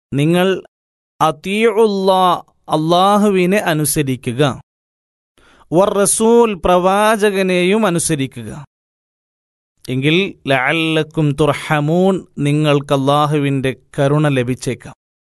നിങ്ങൾ അത്തിയുള്ളാ അള്ളാഹുവിനെ അനുസരിക്കുക വർ റസൂൽ പ്രവാചകനെയും അനുസരിക്കുക എങ്കിൽ ലഅല്ലക്കും തുർഹമൂൻ നിങ്ങൾക്ക് അള്ളാഹുവിൻ്റെ കരുണ ലഭിച്ചേക്കാം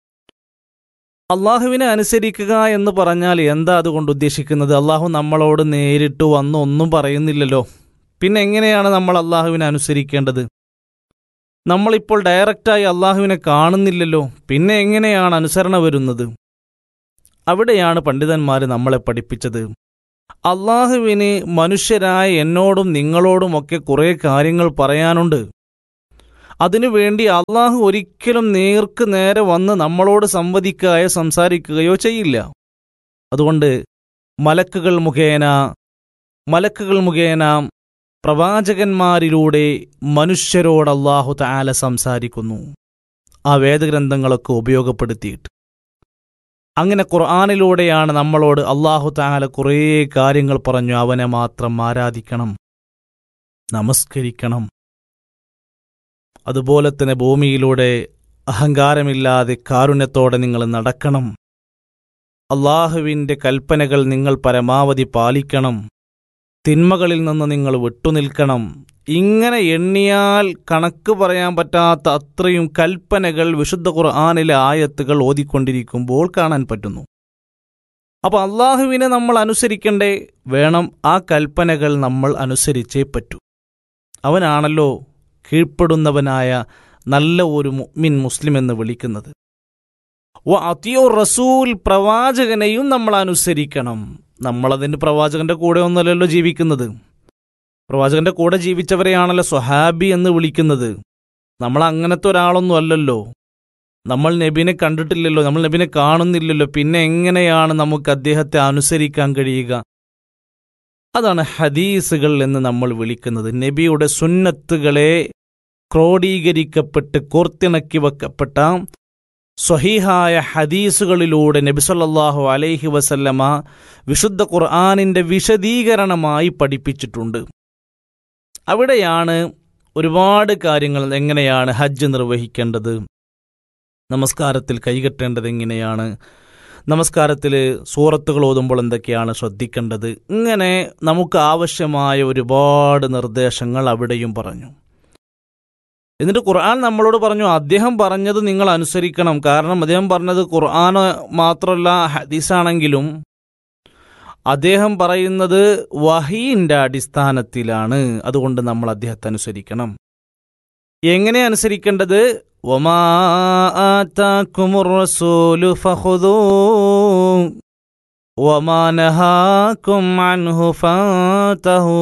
അള്ളാഹുവിനെ അനുസരിക്കുക എന്ന് പറഞ്ഞാൽ എന്താ അതുകൊണ്ട് ഉദ്ദേശിക്കുന്നത് അള്ളാഹു നമ്മളോട് നേരിട്ട് വന്ന് ഒന്നും പറയുന്നില്ലല്ലോ പിന്നെ എങ്ങനെയാണ് നമ്മൾ അള്ളാഹുവിനെ അനുസരിക്കേണ്ടത് നമ്മളിപ്പോൾ ഡയറക്റ്റായി അള്ളാഹുവിനെ കാണുന്നില്ലല്ലോ പിന്നെ എങ്ങനെയാണ് അനുസരണ വരുന്നത് അവിടെയാണ് പണ്ഡിതന്മാർ നമ്മളെ പഠിപ്പിച്ചത് അള്ളാഹുവിന് മനുഷ്യരായ എന്നോടും നിങ്ങളോടുമൊക്കെ കുറേ കാര്യങ്ങൾ പറയാനുണ്ട് അതിനുവേണ്ടി അള്ളാഹു ഒരിക്കലും നേർക്ക് നേരെ വന്ന് നമ്മളോട് സംവദിക്കുകയോ സംസാരിക്കുകയോ ചെയ്യില്ല അതുകൊണ്ട് മലക്കുകൾ മുഖേന മലക്കുകൾ മുഖേന പ്രവാചകന്മാരിലൂടെ മനുഷ്യരോട് അള്ളാഹു താല സംസാരിക്കുന്നു ആ വേദഗ്രന്ഥങ്ങളൊക്കെ ഉപയോഗപ്പെടുത്തിയിട്ട് അങ്ങനെ ഖുർആാനിലൂടെയാണ് നമ്മളോട് അള്ളാഹു താല കുറേ കാര്യങ്ങൾ പറഞ്ഞു അവനെ മാത്രം ആരാധിക്കണം നമസ്കരിക്കണം അതുപോലെ തന്നെ ഭൂമിയിലൂടെ അഹങ്കാരമില്ലാതെ കാരുണ്യത്തോടെ നിങ്ങൾ നടക്കണം അള്ളാഹുവിൻ്റെ കൽപ്പനകൾ നിങ്ങൾ പരമാവധി പാലിക്കണം തിന്മകളിൽ നിന്ന് നിങ്ങൾ വിട്ടുനിൽക്കണം ഇങ്ങനെ എണ്ണിയാൽ കണക്ക് പറയാൻ പറ്റാത്ത അത്രയും കൽപ്പനകൾ വിശുദ്ധ ഖുർആാനിലെ ആയത്തുകൾ ഓതിക്കൊണ്ടിരിക്കുമ്പോൾ കാണാൻ പറ്റുന്നു അപ്പോൾ അള്ളാഹുവിനെ നമ്മൾ അനുസരിക്കണ്ടേ വേണം ആ കൽപ്പനകൾ നമ്മൾ അനുസരിച്ചേ പറ്റൂ അവനാണല്ലോ കീഴ്പ്പെടുന്നവനായ നല്ല ഒരു മുഅ്മിൻ മുസ്ലിം എന്ന് വിളിക്കുന്നത് വ അതിയോ റസൂൽ പ്രവാചകനെയും നമ്മൾ അനുസരിക്കണം നമ്മളതിന് പ്രവാചകന്റെ കൂടെ ഒന്നല്ലല്ലോ ജീവിക്കുന്നത് പ്രവാചകന്റെ കൂടെ ജീവിച്ചവരെയാണല്ലോ സ്വഹാബി എന്ന് വിളിക്കുന്നത് നമ്മൾ അങ്ങനത്തെ ഒരാളൊന്നും അല്ലല്ലോ നമ്മൾ നബിനെ കണ്ടിട്ടില്ലല്ലോ നമ്മൾ നബിനെ കാണുന്നില്ലല്ലോ പിന്നെ എങ്ങനെയാണ് നമുക്ക് അദ്ദേഹത്തെ അനുസരിക്കാൻ കഴിയുക അതാണ് ഹദീസുകൾ എന്ന് നമ്മൾ വിളിക്കുന്നത് നബിയുടെ സുന്നത്തുകളെ ക്രോഡീകരിക്കപ്പെട്ട് കോർത്തിണക്കി വെക്കപ്പെട്ട സ്വഹീഹായ ഹദീസുകളിലൂടെ നബിസല്ലാഹു അലൈഹി വസല്ലമ വിശുദ്ധ ഖുർആാനിൻ്റെ വിശദീകരണമായി പഠിപ്പിച്ചിട്ടുണ്ട് അവിടെയാണ് ഒരുപാട് കാര്യങ്ങൾ എങ്ങനെയാണ് ഹജ്ജ് നിർവഹിക്കേണ്ടത് നമസ്കാരത്തിൽ കൈകെട്ടേണ്ടത് എങ്ങനെയാണ് നമസ്കാരത്തിൽ സൂറത്തുകൾ ഓതുമ്പോൾ എന്തൊക്കെയാണ് ശ്രദ്ധിക്കേണ്ടത് ഇങ്ങനെ നമുക്ക് ആവശ്യമായ ഒരുപാട് നിർദ്ദേശങ്ങൾ അവിടെയും പറഞ്ഞു എന്നിട്ട് ഖുർആൻ നമ്മളോട് പറഞ്ഞു അദ്ദേഹം പറഞ്ഞത് നിങ്ങൾ അനുസരിക്കണം കാരണം അദ്ദേഹം പറഞ്ഞത് ഖുർആൻ മാത്രമല്ല ഹദീസാണെങ്കിലും അദ്ദേഹം പറയുന്നത് വഹീൻ്റെ അടിസ്ഥാനത്തിലാണ് അതുകൊണ്ട് നമ്മൾ അദ്ദേഹത്തെ അനുസരിക്കണം എങ്ങനെ അനുസരിക്കേണ്ടത് വമാ ആതാക്കുമുർ റസൂലു ഫഖുദൂ വമാ നഹാക്കും അൻഹു ഫാതഹൂ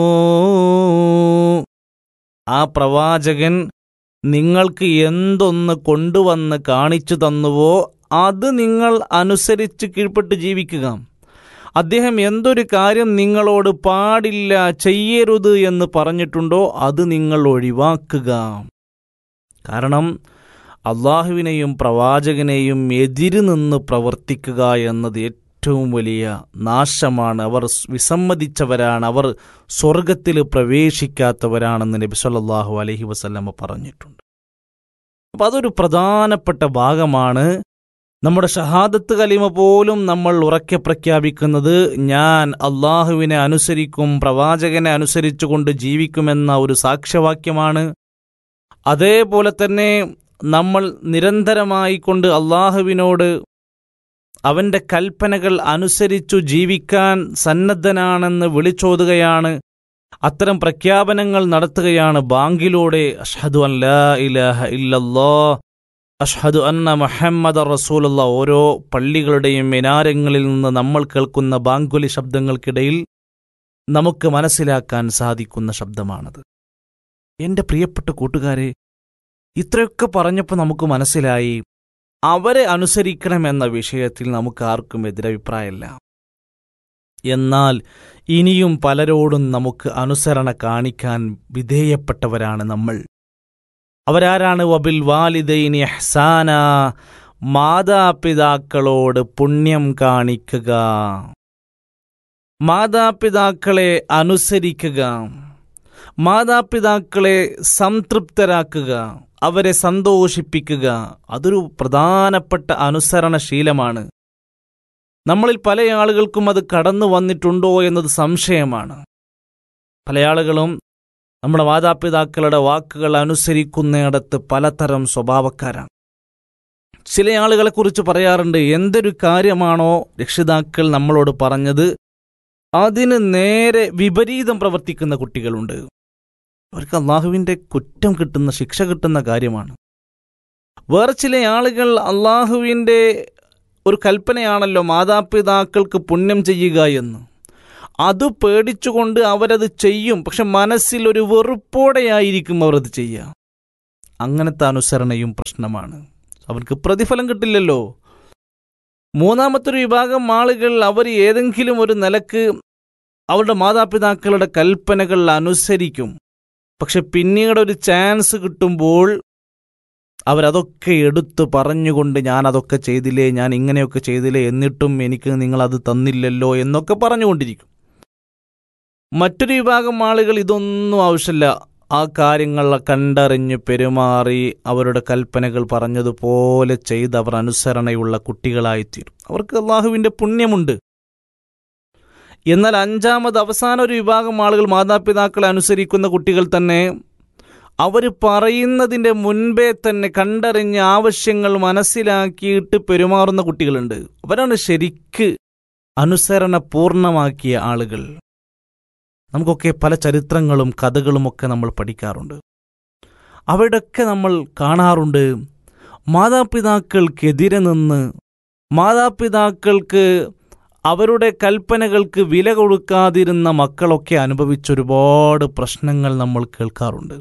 ആ പ്രവാചകൻ നിങ്ങൾക്ക് എന്തൊന്ന് കൊണ്ടുവന്ന് കാണിച്ചു തന്നുവോ അത് നിങ്ങൾ അനുസരിച്ച് കീഴ്പ്പെട്ട് ജീവിക്കുക അദ്ദേഹം എന്തൊരു കാര്യം നിങ്ങളോട് പാടില്ല ചെയ്യരുത് എന്ന് പറഞ്ഞിട്ടുണ്ടോ അത് നിങ്ങൾ ഒഴിവാക്കുക കാരണം അള്ളാഹുവിനെയും പ്രവാചകനെയും എതിര് നിന്ന് പ്രവർത്തിക്കുക എന്നത് ഏറ്റവും വലിയ നാശമാണ് അവർ വിസമ്മതിച്ചവരാണ് അവർ സ്വർഗത്തിൽ പ്രവേശിക്കാത്തവരാണെന്ന് നബി സല്ലല്ലാഹു അലൈഹി വസല്ലമ പറഞ്ഞിട്ടുണ്ട് അപ്പം അതൊരു പ്രധാനപ്പെട്ട ഭാഗമാണ് നമ്മുടെ ഷഹാദത്ത് കലിമ പോലും നമ്മൾ ഉറക്കെ പ്രഖ്യാപിക്കുന്നത് ഞാൻ അള്ളാഹുവിനെ അനുസരിക്കും പ്രവാചകനെ അനുസരിച്ചുകൊണ്ട് ജീവിക്കുമെന്ന ഒരു സാക്ഷ്യവാക്യമാണ് അതേപോലെ തന്നെ നമ്മൾ നിരന്തരമായി കൊണ്ട് അള്ളാഹുവിനോട് അവന്റെ കൽപ്പനകൾ അനുസരിച്ചു ജീവിക്കാൻ സന്നദ്ധനാണെന്ന് വിളിച്ചോതുകയാണ് അത്തരം പ്രഖ്യാപനങ്ങൾ നടത്തുകയാണ് ബാങ്കിലൂടെ അഷ്ഹദു അൻ ലാ ഇലാഹ ഇല്ലല്ലാ അഷ്ഹദു അന്ന മുഹമ്മദ് റസൂലുള്ള ഓരോ പള്ളികളുടെയും മിനാരങ്ങളിൽ നിന്ന് നമ്മൾ കേൾക്കുന്ന ബാങ്കുലി ശബ്ദങ്ങൾക്കിടയിൽ നമുക്ക് മനസ്സിലാക്കാൻ സാധിക്കുന്ന ശബ്ദമാണത് എൻ്റെ പ്രിയപ്പെട്ട കൂട്ടുകാരെ ഇത്രയൊക്കെ പറഞ്ഞപ്പോൾ നമുക്ക് മനസ്സിലായി അവരെ അനുസരിക്കണമെന്ന വിഷയത്തിൽ നമുക്ക് ആർക്കും എതിരഭിപ്രായമില്ല എന്നാൽ ഇനിയും പലരോടും നമുക്ക് അനുസരണ കാണിക്കാൻ വിധേയപ്പെട്ടവരാണ് നമ്മൾ അവരാരാണ് വബിൽ വാലിദൈനി ഹസാന മാതാപിതാക്കളോട് പുണ്യം കാണിക്കുക മാതാപിതാക്കളെ അനുസരിക്കുക മാതാപിതാക്കളെ സംതൃപ്തരാക്കുക അവരെ സന്തോഷിപ്പിക്കുക അതൊരു പ്രധാനപ്പെട്ട അനുസരണശീലമാണ് നമ്മളിൽ പല ആളുകൾക്കും അത് കടന്നു വന്നിട്ടുണ്ടോ എന്നത് സംശയമാണ് പല ആളുകളും നമ്മുടെ മാതാപിതാക്കളുടെ വാക്കുകൾ അനുസരിക്കുന്നിടത്ത് പലതരം സ്വഭാവക്കാരാണ് ചില ആളുകളെക്കുറിച്ച് പറയാറുണ്ട് എന്തൊരു കാര്യമാണോ രക്ഷിതാക്കൾ നമ്മളോട് പറഞ്ഞത് അതിന് നേരെ വിപരീതം പ്രവർത്തിക്കുന്ന കുട്ടികളുണ്ട് അവർക്ക് അള്ളാഹുവിൻ്റെ കുറ്റം കിട്ടുന്ന ശിക്ഷ കിട്ടുന്ന കാര്യമാണ് വേറെ ചില ആളുകൾ അള്ളാഹുവിൻ്റെ ഒരു കൽപ്പനയാണല്ലോ മാതാപിതാക്കൾക്ക് പുണ്യം ചെയ്യുക എന്ന് അത് പേടിച്ചുകൊണ്ട് അവരത് ചെയ്യും പക്ഷെ മനസ്സിൽ ഒരു വെറുപ്പോടെയായിരിക്കും അവർ അത് ചെയ്യുക അങ്ങനത്തെ അനുസരണയും പ്രശ്നമാണ് അവർക്ക് പ്രതിഫലം കിട്ടില്ലല്ലോ മൂന്നാമത്തെ ഒരു വിഭാഗം ആളുകൾ അവർ ഏതെങ്കിലും ഒരു നിലക്ക് അവരുടെ മാതാപിതാക്കളുടെ കൽപ്പനകൾ അനുസരിക്കും പക്ഷെ പിന്നീട് ഒരു ചാൻസ് കിട്ടുമ്പോൾ അവരതൊക്കെ എടുത്തു പറഞ്ഞുകൊണ്ട് ഞാൻ അതൊക്കെ ചെയ്തില്ലേ ഞാൻ ഇങ്ങനെയൊക്കെ ചെയ്തില്ലേ എന്നിട്ടും എനിക്ക് നിങ്ങളത് തന്നില്ലല്ലോ എന്നൊക്കെ പറഞ്ഞുകൊണ്ടിരിക്കും മറ്റൊരു വിഭാഗം ആളുകൾ ഇതൊന്നും ആവശ്യമില്ല ആ കാര്യങ്ങൾ കണ്ടറിഞ്ഞ് പെരുമാറി അവരുടെ കൽപ്പനകൾ പറഞ്ഞതുപോലെ ചെയ്ത് അവർ അനുസരണയുള്ള കുട്ടികളായിത്തീരും അവർക്ക് അള്ളാഹുവിൻ്റെ പുണ്യമുണ്ട് എന്നാൽ അഞ്ചാമത് അവസാന ഒരു വിഭാഗം ആളുകൾ മാതാപിതാക്കളെ അനുസരിക്കുന്ന കുട്ടികൾ തന്നെ അവർ പറയുന്നതിൻ്റെ മുൻപേ തന്നെ കണ്ടറിഞ്ഞ് ആവശ്യങ്ങൾ മനസ്സിലാക്കിയിട്ട് പെരുമാറുന്ന കുട്ടികളുണ്ട് അവരാണ് ശരിക്ക് അനുസരണ പൂർണ്ണമാക്കിയ ആളുകൾ നമുക്കൊക്കെ പല ചരിത്രങ്ങളും കഥകളുമൊക്കെ നമ്മൾ പഠിക്കാറുണ്ട് അവിടെയൊക്കെ നമ്മൾ കാണാറുണ്ട് മാതാപിതാക്കൾക്കെതിരെ നിന്ന് മാതാപിതാക്കൾക്ക് അവരുടെ കൽപ്പനകൾക്ക് വില കൊടുക്കാതിരുന്ന മക്കളൊക്കെ അനുഭവിച്ച ഒരുപാട് പ്രശ്നങ്ങൾ നമ്മൾ കേൾക്കാറുണ്ട്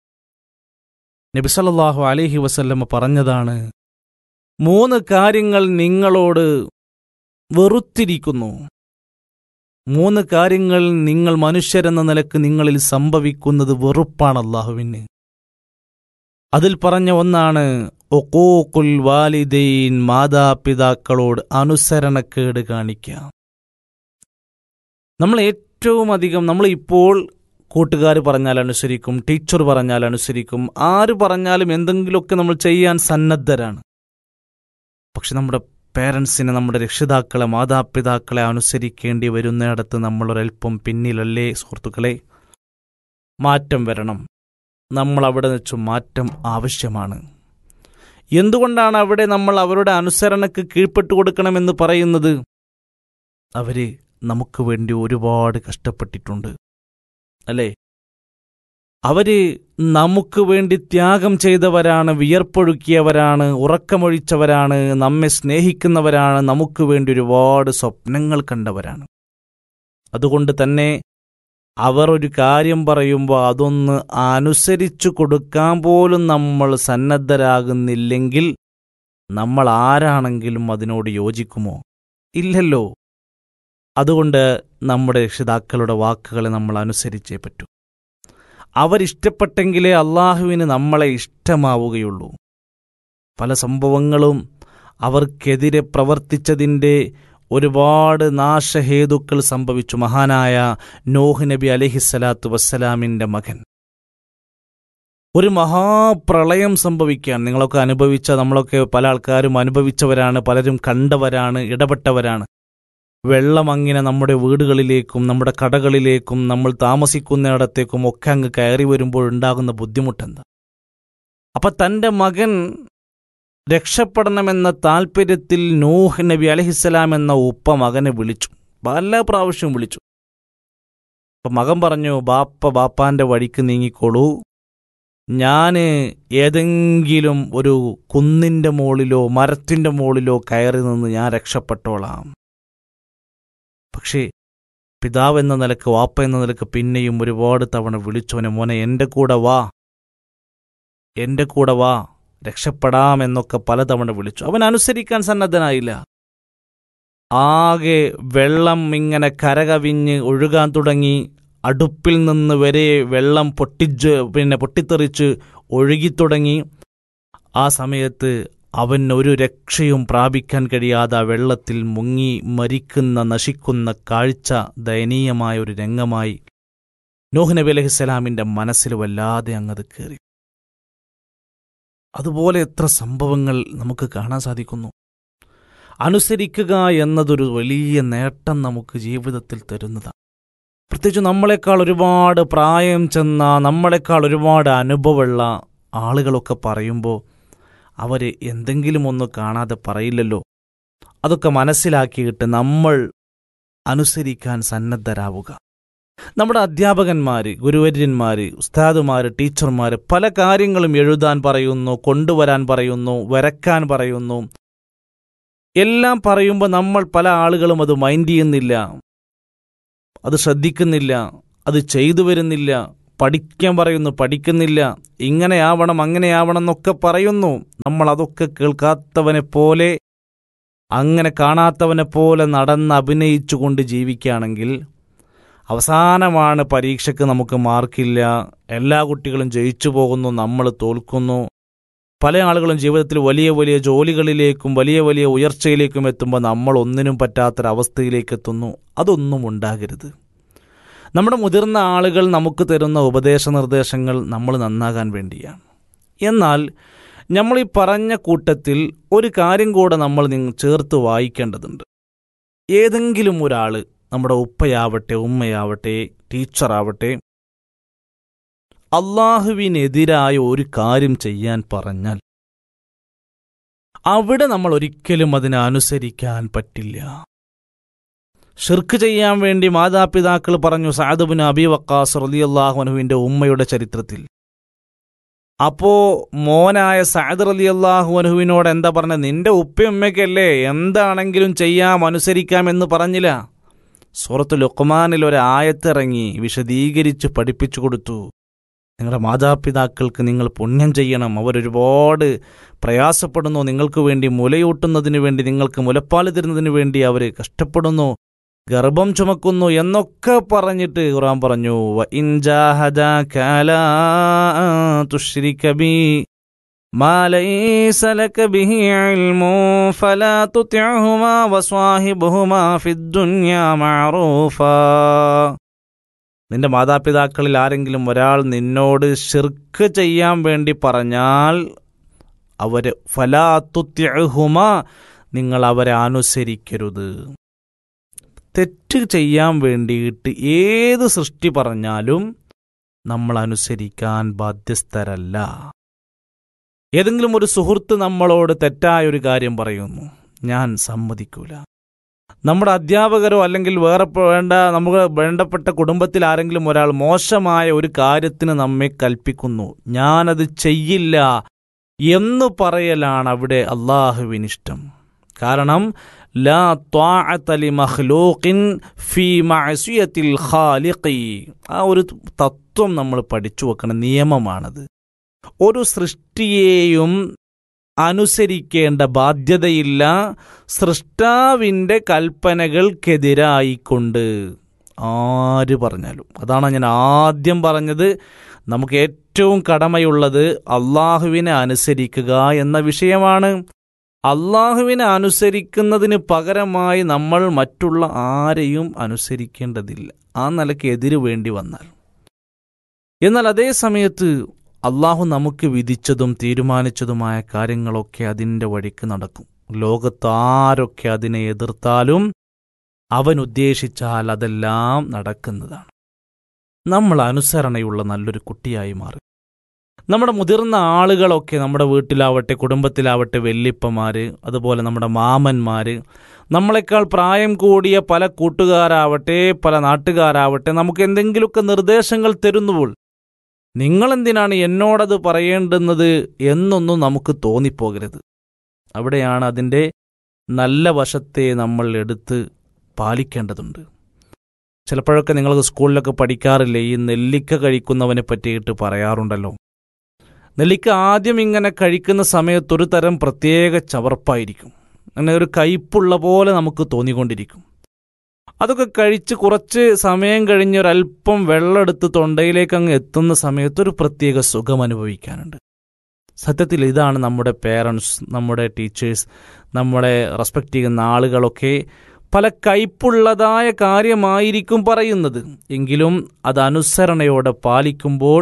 നബിസല്ലാഹു അലഹി വസല്ലമ്മ പറഞ്ഞതാണ് മൂന്ന് കാര്യങ്ങൾ നിങ്ങളോട് വെറുത്തിരിക്കുന്നു മൂന്ന് കാര്യങ്ങൾ നിങ്ങൾ മനുഷ്യരെന്ന നിലക്ക് നിങ്ങളിൽ സംഭവിക്കുന്നത് വെറുപ്പാണ് അള്ളാഹുവിന് അതിൽ പറഞ്ഞ ഒന്നാണ് ഒക്കോക്കുൽ വാലിദൈൻ മാതാപിതാക്കളോട് അനുസരണക്കേട് കാണിക്കുക നമ്മൾ ഏറ്റവും അധികം നമ്മൾ ഇപ്പോൾ കൂട്ടുകാർ പറഞ്ഞാൽ അനുസരിക്കും ടീച്ചർ പറഞ്ഞാൽ അനുസരിക്കും ആര് പറഞ്ഞാലും എന്തെങ്കിലുമൊക്കെ നമ്മൾ ചെയ്യാൻ സന്നദ്ധരാണ് പക്ഷെ നമ്മുടെ പേരൻസിനെ നമ്മുടെ രക്ഷിതാക്കളെ മാതാപിതാക്കളെ അനുസരിക്കേണ്ടി വരുന്നിടത്ത് നമ്മളൊരൽപ്പം പിന്നിലല്ലേ സുഹൃത്തുക്കളെ മാറ്റം വരണം നമ്മൾ അവിടെ വെച്ചു മാറ്റം ആവശ്യമാണ് എന്തുകൊണ്ടാണ് അവിടെ നമ്മൾ അവരുടെ അനുസരണക്ക് കീഴ്പ്പെട്ടു കൊടുക്കണമെന്ന് പറയുന്നത് അവര് നമുക്ക് വേണ്ടി ഒരുപാട് കഷ്ടപ്പെട്ടിട്ടുണ്ട് അല്ലേ അവര് നമുക്ക് വേണ്ടി ത്യാഗം ചെയ്തവരാണ് വിയർപ്പൊഴുക്കിയവരാണ് ഉറക്കമൊഴിച്ചവരാണ് നമ്മെ സ്നേഹിക്കുന്നവരാണ് നമുക്ക് വേണ്ടി ഒരുപാട് സ്വപ്നങ്ങൾ കണ്ടവരാണ് അതുകൊണ്ട് തന്നെ അവർ ഒരു കാര്യം പറയുമ്പോൾ അതൊന്ന് അനുസരിച്ചു കൊടുക്കാൻ പോലും നമ്മൾ സന്നദ്ധരാകുന്നില്ലെങ്കിൽ നമ്മൾ ആരാണെങ്കിലും അതിനോട് യോജിക്കുമോ ഇല്ലല്ലോ അതുകൊണ്ട് നമ്മുടെ രക്ഷിതാക്കളുടെ വാക്കുകളെ നമ്മൾ അനുസരിച്ചേ പറ്റൂ അവരിഷ്ടപ്പെട്ടെങ്കിലേ അള്ളാഹുവിന് നമ്മളെ ഇഷ്ടമാവുകയുള്ളൂ പല സംഭവങ്ങളും അവർക്കെതിരെ പ്രവർത്തിച്ചതിൻ്റെ ഒരുപാട് നാശഹേതുക്കൾ സംഭവിച്ചു മഹാനായ നോഹ് നബി അലഹിസ്സലാത്തു വസ്സലാമിൻ്റെ മകൻ ഒരു മഹാപ്രളയം സംഭവിക്കാൻ നിങ്ങളൊക്കെ അനുഭവിച്ച നമ്മളൊക്കെ പല ആൾക്കാരും അനുഭവിച്ചവരാണ് പലരും കണ്ടവരാണ് ഇടപെട്ടവരാണ് വെള്ളം അങ്ങനെ നമ്മുടെ വീടുകളിലേക്കും നമ്മുടെ കടകളിലേക്കും നമ്മൾ താമസിക്കുന്നിടത്തേക്കും ഒക്കെ അങ്ങ് കയറി വരുമ്പോൾ ഉണ്ടാകുന്ന ബുദ്ധിമുട്ടെന്താ അപ്പൊ തന്റെ മകൻ രക്ഷപ്പെടണമെന്ന താല്പര്യത്തിൽ നൂഹ് നബി അലഹിസ്സലാം എന്ന ഉപ്പ മകനെ വിളിച്ചു പല പ്രാവശ്യവും വിളിച്ചു അപ്പൊ മകൻ പറഞ്ഞു ബാപ്പ ബാപ്പാന്റെ വഴിക്ക് നീങ്ങിക്കോളൂ ഞാന് ഏതെങ്കിലും ഒരു കുന്നിന്റെ മുകളിലോ മരത്തിന്റെ മുകളിലോ കയറി നിന്ന് ഞാൻ രക്ഷപ്പെട്ടോളാം പക്ഷേ പിതാവ് എന്ന നിലക്ക് വാപ്പ എന്ന നിലക്ക് പിന്നെയും ഒരുപാട് തവണ വിളിച്ചവനെ മോനെ എൻ്റെ കൂടെ വാ എൻ്റെ കൂടെ വാ രക്ഷപ്പെടാമെന്നൊക്കെ പലതവണ വിളിച്ചു അവൻ അനുസരിക്കാൻ സന്നദ്ധനായില്ല ആകെ വെള്ളം ഇങ്ങനെ കരകവിഞ്ഞ് ഒഴുകാൻ തുടങ്ങി അടുപ്പിൽ നിന്ന് വരെ വെള്ളം പൊട്ടിച്ച് പിന്നെ പൊട്ടിത്തെറിച്ച് ഒഴുകിത്തുടങ്ങി ആ സമയത്ത് അവൻ ഒരു രക്ഷയും പ്രാപിക്കാൻ കഴിയാതെ ആ വെള്ളത്തിൽ മുങ്ങി മരിക്കുന്ന നശിക്കുന്ന കാഴ്ച ദയനീയമായ ഒരു രംഗമായി നോഹ് നബി അലഹിസ്സലാമിൻ്റെ മനസ്സിൽ വല്ലാതെ അങ്ങത് കയറി അതുപോലെ എത്ര സംഭവങ്ങൾ നമുക്ക് കാണാൻ സാധിക്കുന്നു അനുസരിക്കുക എന്നതൊരു വലിയ നേട്ടം നമുക്ക് ജീവിതത്തിൽ തരുന്നതാണ് പ്രത്യേകിച്ച് നമ്മളെക്കാൾ ഒരുപാട് പ്രായം ചെന്ന നമ്മളെക്കാൾ ഒരുപാട് അനുഭവമുള്ള ആളുകളൊക്കെ പറയുമ്പോൾ അവർ എന്തെങ്കിലും ഒന്ന് കാണാതെ പറയില്ലല്ലോ അതൊക്കെ മനസ്സിലാക്കിയിട്ട് നമ്മൾ അനുസരിക്കാൻ സന്നദ്ധരാവുക നമ്മുടെ അധ്യാപകന്മാർ ഗുരുവര്യന്മാർ ഉസ്താദുമാർ ടീച്ചർമാർ പല കാര്യങ്ങളും എഴുതാൻ പറയുന്നു കൊണ്ടുവരാൻ പറയുന്നു വരക്കാൻ പറയുന്നു എല്ലാം പറയുമ്പോൾ നമ്മൾ പല ആളുകളും അത് മൈൻഡ് ചെയ്യുന്നില്ല അത് ശ്രദ്ധിക്കുന്നില്ല അത് ചെയ്തു വരുന്നില്ല പഠിക്കാൻ പറയുന്നു പഠിക്കുന്നില്ല ഇങ്ങനെയാവണം അങ്ങനെയാവണം എന്നൊക്കെ പറയുന്നു നമ്മൾ അതൊക്കെ കേൾക്കാത്തവനെ പോലെ അങ്ങനെ കാണാത്തവനെ പോലെ നടന്ന് അഭിനയിച്ചുകൊണ്ട് ജീവിക്കുകയാണെങ്കിൽ അവസാനമാണ് പരീക്ഷയ്ക്ക് നമുക്ക് മാർക്കില്ല എല്ലാ കുട്ടികളും ജയിച്ചു പോകുന്നു നമ്മൾ തോൽക്കുന്നു പല ആളുകളും ജീവിതത്തിൽ വലിയ വലിയ ജോലികളിലേക്കും വലിയ വലിയ ഉയർച്ചയിലേക്കും എത്തുമ്പോൾ നമ്മൾ ഒന്നിനും പറ്റാത്തൊരവസ്ഥയിലേക്ക് എത്തുന്നു അതൊന്നും ഉണ്ടാകരുത് നമ്മുടെ മുതിർന്ന ആളുകൾ നമുക്ക് തരുന്ന ഉപദേശ നിർദ്ദേശങ്ങൾ നമ്മൾ നന്നാകാൻ വേണ്ടിയാണ് എന്നാൽ നമ്മൾ ഈ പറഞ്ഞ കൂട്ടത്തിൽ ഒരു കാര്യം കൂടെ നമ്മൾ നിങ്ങൾ ചേർത്ത് വായിക്കേണ്ടതുണ്ട് ഏതെങ്കിലും ഒരാൾ നമ്മുടെ ഉപ്പയാവട്ടെ ഉമ്മയാവട്ടെ ടീച്ചറാവട്ടെ അള്ളാഹുവിനെതിരായ ഒരു കാര്യം ചെയ്യാൻ പറഞ്ഞാൽ അവിടെ നമ്മൾ ഒരിക്കലും അതിനെ അനുസരിക്കാൻ പറ്റില്ല ഷിർക്ക് ചെയ്യാൻ വേണ്ടി മാതാപിതാക്കൾ പറഞ്ഞു സാദുബിൻ അബി വക്കാസ് റലിയല്ലാഹുനുവിന്റെ ഉമ്മയുടെ ചരിത്രത്തിൽ അപ്പോ മോനായ സാദ് റലി അള്ളാഹുനുവിനോട് എന്താ പറഞ്ഞ നിന്റെ ഉപ്പയുമ്മയ്ക്കല്ലേ എന്താണെങ്കിലും ചെയ്യാം അനുസരിക്കാം എന്ന് പറഞ്ഞില്ല സൂറത്ത് ലുക്മാനിൽ ഒരു ആയത്തിറങ്ങി വിശദീകരിച്ച് പഠിപ്പിച്ചു കൊടുത്തു നിങ്ങളുടെ മാതാപിതാക്കൾക്ക് നിങ്ങൾ പുണ്യം ചെയ്യണം അവരൊരുപാട് പ്രയാസപ്പെടുന്നു നിങ്ങൾക്ക് വേണ്ടി മുലയൂട്ടുന്നതിന് വേണ്ടി നിങ്ങൾക്ക് മുലപ്പാൽ തരുന്നതിന് വേണ്ടി അവർ കഷ്ടപ്പെടുന്നു ഗർഭം ചുമക്കുന്നു എന്നൊക്കെ പറഞ്ഞിട്ട് ഖുറാൻ പറഞ്ഞു "വ ഇൻ ജാഹദാക അലാ അൻ തുശ്രിക ബി മാ ലൈസ ലക ബിഹി ഇൽമു ഫലാ തുതിഉഹുമാ വസ്വാഹിബുഹുമാ ഫിദ്ദുനിയാ മഅറൂഫാ നിന്റെ മാതാപിതാക്കളിൽ ആരെങ്കിലും ഒരാൾ നിന്നോട് ഷിർക്ക് ചെയ്യാൻ വേണ്ടി പറഞ്ഞാൽ അവര് ഫലാത്തുത്യഹുമ നിങ്ങൾ അവരെ അനുസരിക്കരുത് തെറ്റ് ചെയ്യാൻ വേണ്ടിയിട്ട് ഏത് സൃഷ്ടി പറഞ്ഞാലും നമ്മൾ അനുസരിക്കാൻ ബാധ്യസ്ഥരല്ല ഏതെങ്കിലും ഒരു സുഹൃത്ത് നമ്മളോട് തെറ്റായ ഒരു കാര്യം പറയുന്നു ഞാൻ സമ്മതിക്കൂല നമ്മുടെ അധ്യാപകരോ അല്ലെങ്കിൽ വേറെ പ- വേണ്ട നമുക്ക് വേണ്ടപ്പെട്ട കുടുംബത്തിൽ ആരെങ്കിലും ഒരാൾ മോശമായ ഒരു കാര്യത്തിന് നമ്മെ കൽപ്പിക്കുന്നു ഞാനത് ചെയ്യില്ല എന്ന് പറയലാണ് അവിടെ അള്ളാഹുവിനിഷ്ടം കാരണം ലാ ത്വാഅത ലി മഖ്ലൂഖിൻ ഫീ മഅസിയത്തിൽ ഖാലിഖി ആ ഒരു തത്വം നമ്മൾ പഠിച്ചു വെക്കണം നിയമമാണത് ഒരു സൃഷ്ടിയെയും അനുസരിക്കേണ്ട ബാധ്യതയില്ല സൃഷ്ടാവിൻ്റെ കൽപ്പനകൾക്കെതിരായിക്കൊണ്ട് ആര് പറഞ്ഞാലും അതാണ് ഞാൻ ആദ്യം പറഞ്ഞത് നമുക്ക് ഏറ്റവും കടമയുള്ളത് അള്ളാഹുവിനെ അനുസരിക്കുക എന്ന വിഷയമാണ് അള്ളാഹുവിനെ അനുസരിക്കുന്നതിന് പകരമായി നമ്മൾ മറ്റുള്ള ആരെയും അനുസരിക്കേണ്ടതില്ല ആ നിലയ്ക്ക് എതിര് വേണ്ടി വന്നാൽ എന്നാൽ അതേ സമയത്ത് അള്ളാഹു നമുക്ക് വിധിച്ചതും തീരുമാനിച്ചതുമായ കാര്യങ്ങളൊക്കെ അതിൻ്റെ വഴിക്ക് നടക്കും ലോകത്ത് ആരൊക്കെ അതിനെ എതിർത്താലും അവൻ ഉദ്ദേശിച്ചാൽ അതെല്ലാം നടക്കുന്നതാണ് നമ്മൾ അനുസരണയുള്ള നല്ലൊരു കുട്ടിയായി മാറി നമ്മുടെ മുതിർന്ന ആളുകളൊക്കെ നമ്മുടെ വീട്ടിലാവട്ടെ കുടുംബത്തിലാവട്ടെ വല്യപ്പമാര് അതുപോലെ നമ്മുടെ മാമന്മാര് നമ്മളെക്കാൾ പ്രായം കൂടിയ പല കൂട്ടുകാരാവട്ടെ പല നാട്ടുകാരാവട്ടെ നമുക്ക് എന്തെങ്കിലുമൊക്കെ നിർദ്ദേശങ്ങൾ തരുന്നുപോൾ നിങ്ങളെന്തിനാണ് എന്നോടത് പറയേണ്ടുന്നത് എന്നൊന്നും നമുക്ക് തോന്നിപ്പോകരുത് അവിടെയാണ് അതിൻ്റെ നല്ല വശത്തെ നമ്മൾ എടുത്ത് പാലിക്കേണ്ടതുണ്ട് ചിലപ്പോഴൊക്കെ നിങ്ങൾ സ്കൂളിലൊക്കെ പഠിക്കാറില്ലേ ഈ നെല്ലിക്ക കഴിക്കുന്നവനെ പറ്റിയിട്ട് പറയാറുണ്ടല്ലോ നെല്ലിക്ക ആദ്യം ഇങ്ങനെ കഴിക്കുന്ന സമയത്ത് ഒരു തരം പ്രത്യേക ചവർപ്പായിരിക്കും അങ്ങനെ ഒരു കയ്പുള്ള പോലെ നമുക്ക് തോന്നിക്കൊണ്ടിരിക്കും അതൊക്കെ കഴിച്ച് കുറച്ച് സമയം കഴിഞ്ഞ് ഒരല്പം വെള്ളമെടുത്ത് തൊണ്ടയിലേക്ക് അങ്ങ് എത്തുന്ന സമയത്ത് ഒരു പ്രത്യേക സുഖം അനുഭവിക്കാനുണ്ട് സത്യത്തിൽ ഇതാണ് നമ്മുടെ പേരൻസ് നമ്മുടെ ടീച്ചേഴ്സ് നമ്മളെ റെസ്പെക്റ്റ് ചെയ്യുന്ന ആളുകളൊക്കെ പല കയ്പുള്ളതായ കാര്യമായിരിക്കും പറയുന്നത് എങ്കിലും അത് അനുസരണയോടെ പാലിക്കുമ്പോൾ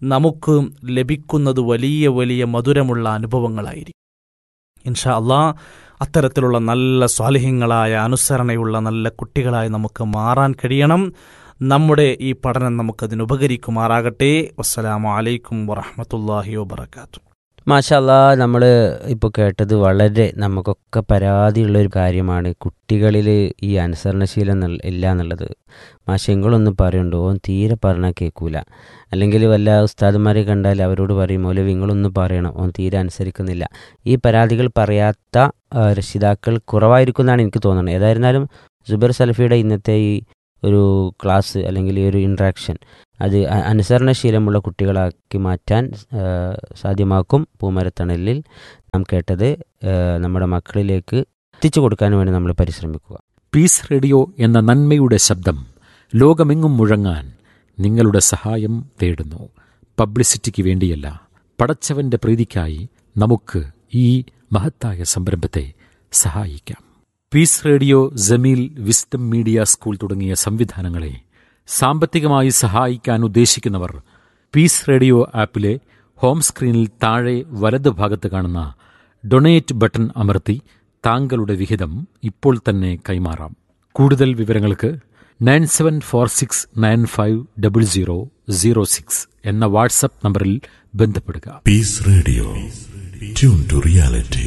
നമുക്ക് ലഭിക്കുന്നത് വലിയ വലിയ മധുരമുള്ള അനുഭവങ്ങളായിരിക്കും ഇൻഷാ അള്ളാ അത്തരത്തിലുള്ള നല്ല സ്വാലിഹ്യങ്ങളായ അനുസരണയുള്ള നല്ല കുട്ടികളായി നമുക്ക് മാറാൻ കഴിയണം നമ്മുടെ ഈ പഠനം നമുക്കതിന് ഉപകരിക്കുമാറാകട്ടെ വസ്സലാമു അലൈക്കും വറഹമത്തല്ലാഹി വബർക്കാത്തു മാഷല്ല നമ്മൾ ഇപ്പോൾ കേട്ടത് വളരെ നമുക്കൊക്കെ പരാതിയുള്ളൊരു കാര്യമാണ് കുട്ടികളിൽ ഈ അനുസരണശീലം എന്നുള്ള- ഇല്ല എന്നുള്ളത് മാഷെങ്കിലൊന്നും പറയുന്നുണ്ടോ ഓൻ തീരെ പറഞ്ഞാൽ കേൾക്കൂല അല്ലെങ്കിൽ വല്ല ഉസ്താദന്മാരെ കണ്ടാൽ അവരോട് പറയും ഓലെ നിങ്ങളൊന്നും പറയണം ഓൻ തീരെ അനുസരിക്കുന്നില്ല ഈ പരാതികൾ പറയാത്ത ആ, രക്ഷിതാക്കൾ കുറവായിരിക്കും എന്നാണ് എനിക്ക് തോന്നുന്നത് ഏതായിരുന്നാലും ജുബർ സലഫിയുടെ ഇന്നത്തെ ഈ ഒരു ക്ലാസ് അല്ലെങ്കിൽ ഈ ഒരു ഇൻട്രാക്ഷൻ അത് അ- അനുസരണശീലമുള്ള കുട്ടികളാക്കി മാറ്റാൻ ആ, സാധ്യമാക്കും പൂമരത്തണലിൽ നാം കേട്ടത് ആ, നമ്മുടെ മക്കളിലേക്ക് എത്തിച്ചു കൊടുക്കാൻ വേണ്ടി നമ്മൾ പരിശ്രമിക്കുക പീസ് റേഡിയോ എന്ന നന്മയുടെ ശബ്ദം ലോകമെങ്ങും മുഴങ്ങാൻ നിങ്ങളുടെ സഹായം തേടുന്നു പബ്ലിസിറ്റിക്ക് വേണ്ടിയല്ല പടച്ചവന്റെ പ്രീതിക്കായി നമുക്ക് ഈ മഹത്തായ സംരംഭത്തെ സഹായിക്കാം peace radio Jameel wisdom media school തുടങ്ങിയ സംവിധാനങ്ങളെ സാമ്പത്തികമായി സഹായിക്കാൻ ഉദ്ദേശിക്കുന്നവർ പീസ് റേഡിയോ ആപ്പിലെ ഹോം സ്ക്രീനിൽ താഴെ വലത് ഭാഗത്ത് കാണുന്ന ഡൊണേറ്റ് ബട്ടൺ അമർത്തി താങ്കളുടെ വിഹിതം ഇപ്പോൾ തന്നെ കൈമാറാം കൂടുതൽ വിവരങ്ങൾക്ക് nine seven four six nine five double zero zero six എന്ന വാട്സപ്പ് നമ്പറിൽ ബന്ധപ്പെടുക Peace Radio. Tune to reality.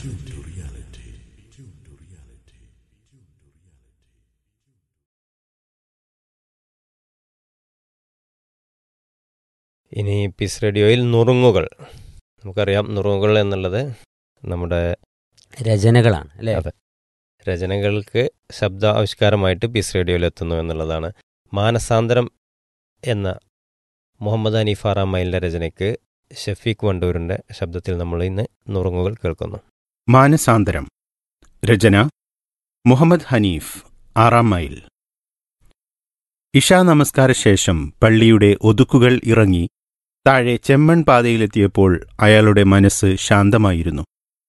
ഇനി പീസ് റേഡിയോയിൽ നുറുങ്ങുകൾ നമുക്കറിയാം നുറുങ്ങുകൾ എന്നുള്ളത് നമ്മുടെ രചനകളാണ് അല്ലേ അതെ. രചനകൾക്ക് ശബ്ദ ആവിഷ്കാരമായിട്ട് പീസ് റേഡിയോയിൽ എത്തുന്നു എന്നുള്ളതാണ് മാനസാന്തരം എന്ന മുഹമ്മദ് ഹനീഫ റാമയിലിൻ്റെ രചനയ്ക്ക് ഷഫീഖ് വണ്ടൂരിൻ്റെ ശബ്ദത്തിൽ നമ്മൾ ഇന്ന് നുറുങ്ങുകൾ കേൾക്കുന്നു മാനസാന്തരം രചന മുഹമ്മദ് ഹനീഫ് ആറാം മൈൽ ഇഷാ നമസ്കാര ശേഷം പള്ളിയുടെ ഒതുക്കുകൾ ഇറങ്ങി താഴെ ചെമ്മൺ പാതയിലെത്തിയപ്പോൾ അയാളുടെ മനസ്സ് ശാന്തമായിരുന്നു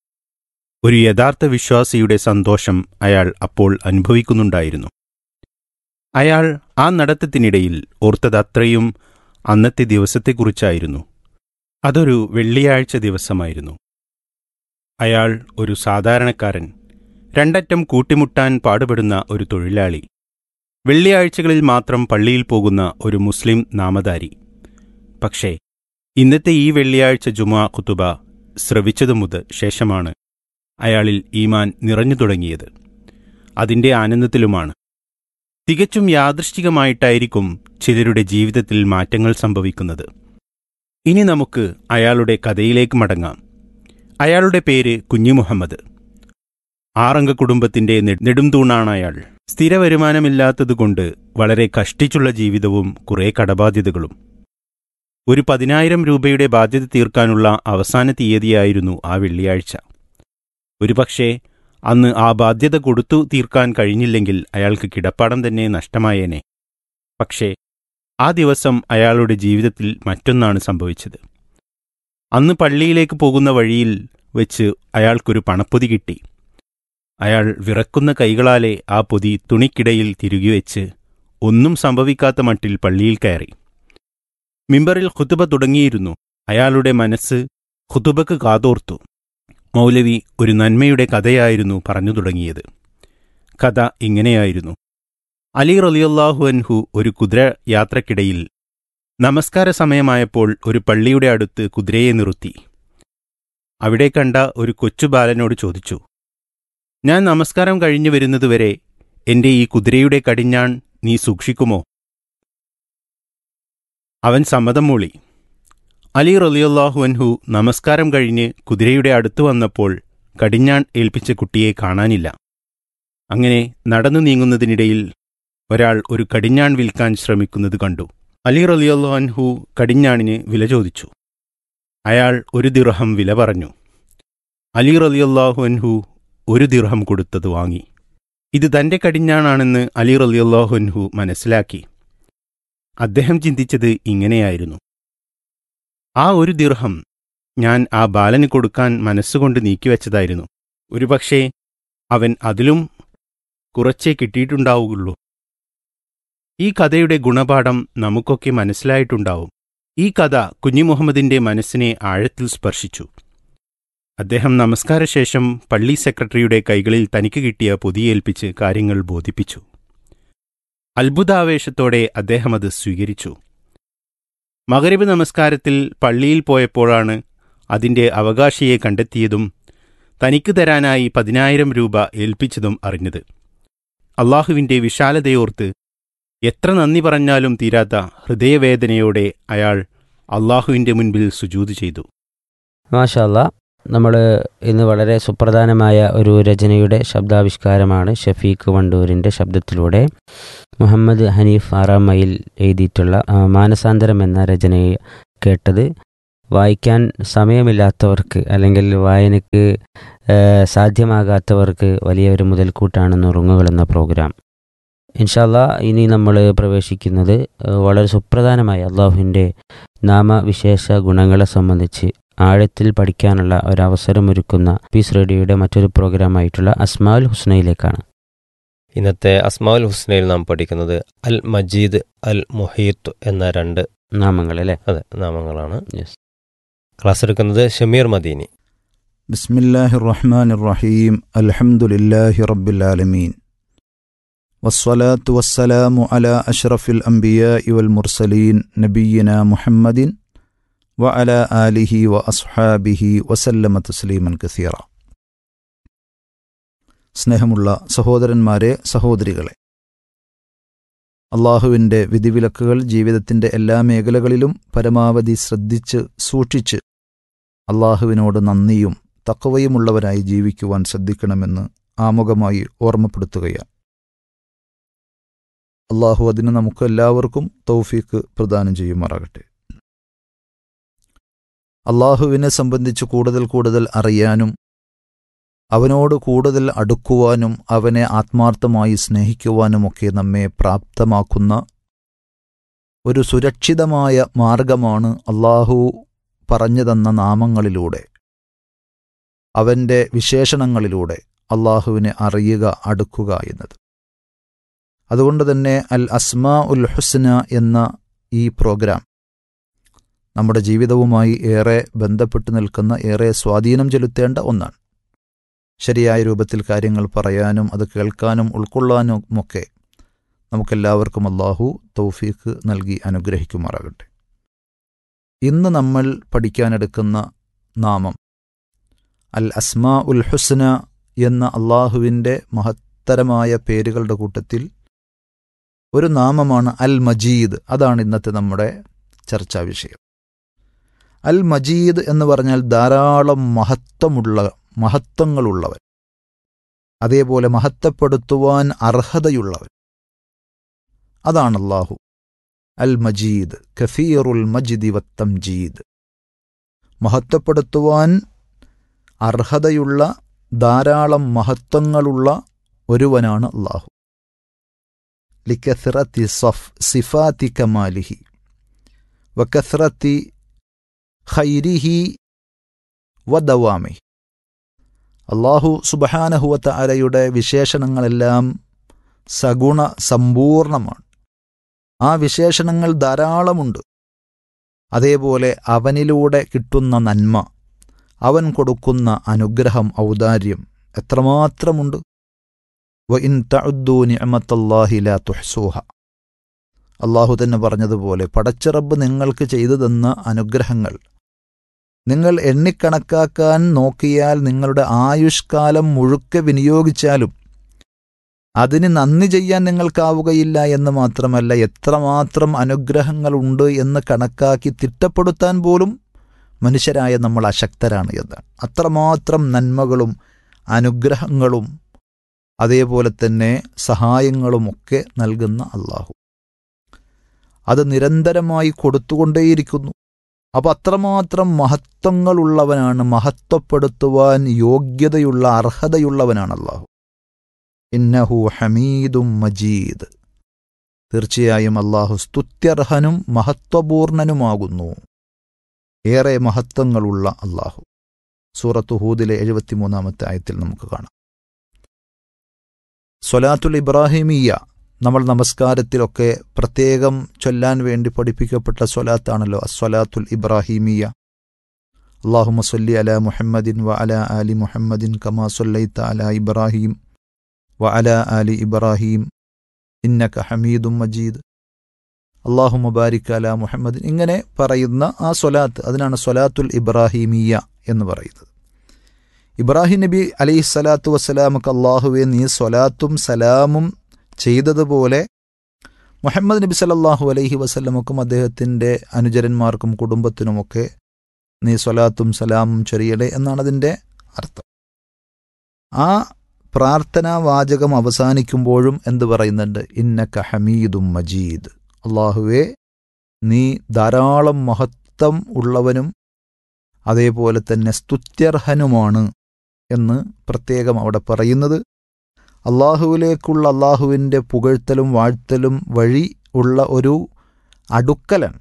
ഒരു യഥാർത്ഥ വിശ്വാസിയുടെ സന്തോഷം അയാൾ അപ്പോൾ അനുഭവിക്കുന്നുണ്ടായിരുന്നു അയാൾ ആ നടത്തത്തിനിടയിൽ ഓർത്തതത്രയും അന്നത്തെ ദിവസത്തെക്കുറിച്ചായിരുന്നു അതൊരു വെള്ളിയാഴ്ച ദിവസമായിരുന്നു അയാൾ ഒരു സാധാരണക്കാരൻ രണ്ടറ്റം കൂട്ടിമുട്ടാൻ പാടുപെടുന്ന ഒരു തൊഴിലാളി വെള്ളിയാഴ്ചകളിൽ മാത്രം പള്ളിയിൽ പോകുന്ന ഒരു മുസ്ലിം നാമധാരി പക്ഷേ ഇന്നത്തെ ഈ വെള്ളിയാഴ്ച ജുമാ ഖുതുബ ശ്രവിച്ചതു മുതൽ ശേഷമാണ് അയാളിൽ ഈമാൻ നിറഞ്ഞു തുടങ്ങിയത് അതിന്റെ ആനന്ദത്തിലുമാണ് തികച്ചും യാദൃശ്ചികമായിട്ടായിരിക്കും ചിലരുടെ ജീവിതത്തിൽ മാറ്റങ്ങൾ സംഭവിക്കുന്നത് ഇനി നമുക്ക് അയാളുടെ കഥയിലേക്ക് മടങ്ങാം അയാളുടെ പേര് കുഞ്ഞു മുഹമ്മദ് ആറംഗ കുടുംബത്തിന്റെ നെ- നെടുംതൂണാണ് അയാൾ സ്ഥിര വരുമാനമില്ലാത്തതുകൊണ്ട് വളരെ കഷ്ടിച്ചുള്ള ജീവിതവും കുറെ കടബാധ്യതകളും ഒരു പതിനായിരം രൂപയുടെ ബാധ്യത തീർക്കാനുള്ള അവസാന തീയതിയായിരുന്നു ആ വെള്ളിയാഴ്ച ഒരുപക്ഷേ അന്ന് ആ ബാധ്യത കൊടുത്തു തീർക്കാൻ കഴിഞ്ഞില്ലെങ്കിൽ അയാൾക്ക് കിടപ്പാടം തന്നെ നഷ്ടമായേനെ പക്ഷേ ആ ദിവസം അയാളുടെ ജീവിതത്തിൽ മറ്റൊന്നാണ് സംഭവിച്ചത് അന്ന് പള്ളിയിലേക്ക് പോകുന്ന വഴിയിൽ വെച്ച് അയാൾക്കൊരു പണപ്പൊതി കിട്ടി അയാൾ വിറക്കുന്ന കൈകളാലെ ആ പൊതി തുണിക്കിടയിൽ തിരുകി വെച്ച് ഒന്നും സംഭവിക്കാത്ത മട്ടിൽ പള്ളിയിൽ കയറി മിമ്പറിൽ ഖുതുബ തുടങ്ങിയിരുന്നു അയാളുടെ മനസ്സ് ഖുതുബക്ക് കാതോർത്തു മൗലവി ഒരു നന്മയുടെ കഥയായിരുന്നു പറഞ്ഞു തുടങ്ങിയത് കഥ ഇങ്ങനെയായിരുന്നു അലി റലിയല്ലാഹു അൻഹു ഒരു കുതിര യാത്രക്കിടയിൽ നമസ്കാര സമയമായപ്പോൾ ഒരു പള്ളിയുടെ അടുത്ത് കുതിരയെ നിർത്തി അവിടെ കണ്ട ഒരു കൊച്ചു ബാലനോട് ചോദിച്ചു ഞാൻ നമസ്കാരം കഴിഞ്ഞു വരുന്നതുവരെ എന്റെ ഈ കുതിരയുടെ കടിഞ്ഞാൺ നീ സൂക്ഷിക്കുമോ അവൻ സമ്മതം മൂളി അലി റലിയല്ലാഹു അൻഹു നമസ്കാരം കഴിഞ്ഞ് കുതിരയുടെ അടുത്തു വന്നപ്പോൾ കടിഞ്ഞാൺ ഏൽപ്പിച്ച കുട്ടിയെ കാണാനില്ല അങ്ങനെ നടന്നു നീങ്ങുന്നതിനിടയിൽ ഒരാൾ ഒരു കടിഞ്ഞാൺ വിൽക്കാൻ ശ്രമിക്കുന്നത് കണ്ടു അലി റലിയല്ലാഹു അൻഹു കടിഞ്ഞാണിന് വില ചോദിച്ചു അയാൾ ഒരു ദിർഹം വില പറഞ്ഞു അലി റലിയല്ലാഹു അൻഹു ഒരു ദിർഹം കൊടുത്തത് വാങ്ങി ഇത് തന്റെ കടിഞ്ഞാണാണെന്ന് അലി റലിയല്ലാഹു അൻഹു മനസ്സിലാക്കി അദ്ദേഹം ചിന്തിച്ചത് ഇങ്ങനെയായിരുന്നു ആ ഒരു ദിർഹം ഞാൻ ആ ബാലന് കൊടുക്കാൻ മനസ്സുകൊണ്ട് നീക്കിവെച്ചതായിരുന്നു ഒരുപക്ഷേ അവൻ അതിലും കുറച്ചേ കിട്ടിയിട്ടുണ്ടാവുകയുള്ളൂ ഈ കഥയുടെ ഗുണപാഠം നമുക്കൊക്കെ മനസ്സിലായിട്ടുണ്ടാവും ഈ കഥ കുഞ്ഞി മുഹമ്മദിന്റെ മനസ്സിനെ ആഴത്തിൽ സ്പർശിച്ചു അദ്ദേഹം നമസ്കാരശേഷം പള്ളി സെക്രട്ടറിയുടെ കൈകളിൽ തനിക്ക് കിട്ടിയ പൊതിയേൽപ്പിച്ച് കാര്യങ്ങൾ ബോധിപ്പിച്ചു അത്ഭുതാവേശത്തോടെ അദ്ദേഹം അത് സ്വീകരിച്ചു മകരബ് നമസ്കാരത്തിൽ പള്ളിയിൽ പോയപ്പോഴാണ് അതിന്റെ അവകാശിയെ കണ്ടെത്തിയതും തനിക്ക് തരാനായി പതിനായിരം രൂപ ഏൽപ്പിച്ചതും അറിഞ്ഞത് അള്ളാഹുവിന്റെ വിശാലതയോർത്ത് എത്ര നന്ദി പറഞ്ഞാലും തീരാത്ത ഹൃദയവേദനയോടെ അയാൾ അള്ളാഹുവിന്റെ മുൻപിൽ സുജൂത് ചെയ്തു മാഷല്ല നമ്മൾ ഇന്ന് വളരെ സുപ്രധാനമായ ഒരു രചനയുടെ ശബ്ദാവിഷ്കാരമാണ് ഷഫീഖ് വണ്ടൂരിൻ്റെ ശബ്ദത്തിലൂടെ മുഹമ്മദ് ഹനീഫ് ആറാം മൈൽ എഴുതിയിട്ടുള്ള ആ, മാനസാന്തരം എന്ന രചനയെ കേട്ടത് വായിക്കാൻ സമയമില്ലാത്തവർക്ക് അല്ലെങ്കിൽ വായനയ്ക്ക് ആ, സാധ്യമാകാത്തവർക്ക് വലിയൊരു മുതൽക്കൂട്ടാണ് നുറുങ്ങുകൾ എന്ന പ്രോഗ്രാം ഇൻഷാല്ല ഇനി നമ്മൾ പ്രവേശിക്കുന്നത് ആ, വളരെ സുപ്രധാനമായ അള്ളാഹുവിൻ്റെ നാമവിശേഷ ഗുണങ്ങളെ സംബന്ധിച്ച് ആഴത്തിൽ പഠിക്കാനുള്ള ഒരവസരമൊരുക്കുന്ന പീസ് റേഡിയോയുടെ മറ്റൊരു പ്രോഗ്രാമായിട്ടുള്ള അസ്മാൽ ഹുസ്നയിലേക്കാണ് ഇന്നത്തെ അസ്മാഉൽ ഹുസ്നയിൽ നാം പഠിക്കുന്നത് അൽ മജീദ് അൽ മുഹീത്ത് എന്ന രണ്ട് നാമങ്ങൾ അല്ലേ അതെ നാമങ്ങളാണ് യെസ് ക്ലാസ് എടുക്കുന്നത് ഷമീർ മദീനി بسم الله الرحمن الرحيم الحمد لله رب العالمين والصلاة والسلام على أشرف الأنبياء والمرسلين نبينا محمد وعلى آله وأصحابه وسلم تسليما كثيرا സ്നേഹമുള്ള സഹോദരന്മാരെ സഹോദരികളെ അള്ളാഹുവിൻ്റെ വിധിവിലക്കുകൾ ജീവിതത്തിൻ്റെ എല്ലാ മേഖലകളിലും പരമാവധി ശ്രദ്ധിച്ച് സൂക്ഷിച്ച് അള്ളാഹുവിനോട് നന്ദിയും തക്കവയുമുള്ളവരായി ജീവിക്കുവാൻ ശ്രദ്ധിക്കണമെന്ന് ആമുഖമായി ഓർമ്മപ്പെടുത്തുകയാണ് അള്ളാഹു അതിന് നമുക്ക് എല്ലാവർക്കും തൗഫീക്ക് പ്രദാനം ചെയ്യുമാറാകട്ടെ അള്ളാഹുവിനെ സംബന്ധിച്ച് കൂടുതൽ കൂടുതൽ അറിയാനും അവനോട് കൂടുതൽ അടുക്കുവാനും അവനെ ആത്മാർത്ഥമായി സ്നേഹിക്കുവാനുമൊക്കെ നമ്മെ പ്രാപ്തമാക്കുന്ന ഒരു സുരക്ഷിതമായ മാർഗമാണ് അള്ളാഹു പറഞ്ഞു തന്ന നാമങ്ങളിലൂടെ അവൻ്റെ വിശേഷണങ്ങളിലൂടെ അള്ളാഹുവിനെ അറിയുക അടുക്കുക എന്നത് അതുകൊണ്ട് തന്നെ അൽ അസ്മാ ഉൽ ഹുസ്ന എന്ന ഈ പ്രോഗ്രാം നമ്മുടെ ജീവിതവുമായി ഏറെ ബന്ധപ്പെട്ട് നിൽക്കുന്ന ഏറെ സ്വാധീനം ചെലുത്തേണ്ട ഒന്നാണ് ശരിയായ രൂപത്തിൽ കാര്യങ്ങൾ പറയാനും അത് കേൾക്കാനും ഉൾക്കൊള്ളാനും ഒക്കെ നമുക്കെല്ലാവർക്കും അള്ളാഹു തൗഫീഖ് നൽകി അനുഗ്രഹിക്കുമാറാകട്ടെ ഇന്ന് നമ്മൾ പഠിക്കാനെടുക്കുന്ന നാമം അൽ അസ്മാ ഉൽ ഹുസ്ന എന്ന അള്ളാഹുവിൻ്റെ മഹത്തരമായ പേരുകളുടെ കൂട്ടത്തിൽ ഒരു നാമമാണ് അൽ മജീദ് അതാണ് ഇന്നത്തെ നമ്മുടെ ചർച്ചാ വിഷയം അൽ മജീദ് എന്ന് പറഞ്ഞാൽ ധാരാളം മഹത്വമുള്ള മഹത്വങ്ങളുള്ളവൻ അതേപോലെ മഹത്വപ്പെടുത്തുവാൻ അർഹതയുള്ളവൻ അതാണ് അള്ളാഹു അൽ മജീദ് കഫീറുൽ മജിദി വത്തംജീദ് മഹത്വപ്പെടുത്തുവാൻ അർഹതയുള്ള ധാരാളം മഹത്വങ്ങളുള്ള ഒരുവനാണ് അള്ളാഹു ലിക്കസ്രത്തി സഫ് സിഫാത്തി കമാലിഹി വക്കസ്രത്തി ഖൈരിഹി വദവാമി അള്ളാഹു സുബഹാനഹുവത്ത അലയുടെ വിശേഷണങ്ങളെല്ലാം സഗുണ സമ്പൂർണമാണ് ആ വിശേഷണങ്ങൾ ധാരാളമുണ്ട് അതേപോലെ അവനിലൂടെ കിട്ടുന്ന നന്മ അവൻ കൊടുക്കുന്ന അനുഗ്രഹം ഔദാര്യം എത്രമാത്രമുണ്ട് വ ഇൻ തഅദ്ദൂ നിഅമത്തല്ലാഹി ലാ തുഹ്സൂഹ അള്ളാഹു തന്നെ പറഞ്ഞതുപോലെ പടച്ചിറബ് നിങ്ങൾക്ക് ചെയ്തു തന്ന അനുഗ്രഹങ്ങൾ നിങ്ങൾ എണ്ണിക്കണക്കാക്കാൻ നോക്കിയാൽ നിങ്ങളുടെ ആയുഷ്കാലം മുഴുക്കെ വിനിയോഗിച്ചാലും അതിന് നന്ദി ചെയ്യാൻ നിങ്ങൾക്കാവുകയില്ല എന്ന് മാത്രമല്ല എത്രമാത്രം അനുഗ്രഹങ്ങളുണ്ട് എന്ന് കണക്കാക്കി തിട്ടപ്പെടുത്താൻ പോലും മനുഷ്യരായ നമ്മൾ അശക്തരാണ് എന്നാണ് അത്രമാത്രം നന്മകളും അനുഗ്രഹങ്ങളും അതേപോലെ തന്നെ സഹായങ്ങളുമൊക്കെ നൽകുന്ന അള്ളാഹു അത് നിരന്തരമായി കൊടുത്തുകൊണ്ടേയിരിക്കുന്നു അപ്പം അത്രമാത്രം മഹത്വങ്ങളുള്ളവനാണ് മഹത്വപ്പെടുത്തുവാൻ യോഗ്യതയുള്ള അർഹതയുള്ളവനാണ് അള്ളാഹു ഇന്നഹു ഹമീദും മജീദ് തീർച്ചയായും അള്ളാഹു സ്തുത്യർഹനും മഹത്വപൂർണനുമാകുന്നു ഏറെ മഹത്വങ്ങളുള്ള അള്ളാഹു സൂറത്തു ഹൂദിലെ എഴുപത്തിമൂന്നാമത്തെ ആയത്തിൽ നമുക്ക് കാണാം സ്വലാത്തുൽ ഇബ്രാഹിമിയ നമ്മൾ നമസ്കാരത്തിലൊക്കെ പ്രത്യേകം ചൊല്ലാൻ വേണ്ടി പഠിപ്പിക്കപ്പെട്ട സ്വലാത്താണല്ലോ അസ്വലാത്തുൽ ഇബ്രാഹിമിയ അള്ളാഹുമ സല്ലി അല മുഹമ്മദിൻ വ അല ആലി മുഹമ്മദിൻ കമാ സല്ലൈത്ത അല ഇബ്രാഹിം വ അല ആലി ഇബ്രാഹിം ഇന്നക ഹമീദും മജീദ് അള്ളാഹു മുബാരിക് അല മുഹമ്മദിൻ ഇങ്ങനെ പറയുന്ന ആ സ്വലാത്ത് അതിനാണ് സ്വലാത്തുൽ ഇബ്രാഹിമിയ എന്ന് പറയുന്നത് ഇബ്രാഹിം നബി അലൈഹി സ്വലാത്തു വസ്സലാമക്ക് അള്ളാഹുവെ നീ സ്വലാത്തും സലാമും ചെയ്തതുപോലെ മുഹമ്മദ് നബി സല്ലല്ലാഹു അലൈഹി വസല്ലമക്കും അദ്ദേഹത്തിൻ്റെ അനുചരന്മാർക്കും കുടുംബത്തിനുമൊക്കെ നീ സ്വലാത്തും സലാമും ചൊരിയടേ എന്നാണ് അതിൻ്റെ അർത്ഥം ആ പ്രാർത്ഥനാ വാചകം അവസാനിക്കുമ്പോഴും എന്ത് പറയുന്നുണ്ട് ഇന്നക ഹമീദും മജീദ് അള്ളാഹുവെ നീ ധാരാളം മഹത്വം ഉള്ളവനും അതേപോലെ തന്നെ സ്തുത്യർഹനുമാണ് എന്ന് പ്രത്യേകം അവിടെ പറയുന്നത് അള്ളാഹുവിലേക്കുള്ള അള്ളാഹുവിൻ്റെ പുകഴ്ത്തലും വാഴ്ത്തലും വഴി ഉള്ള ഒരു അടുക്കലാണ്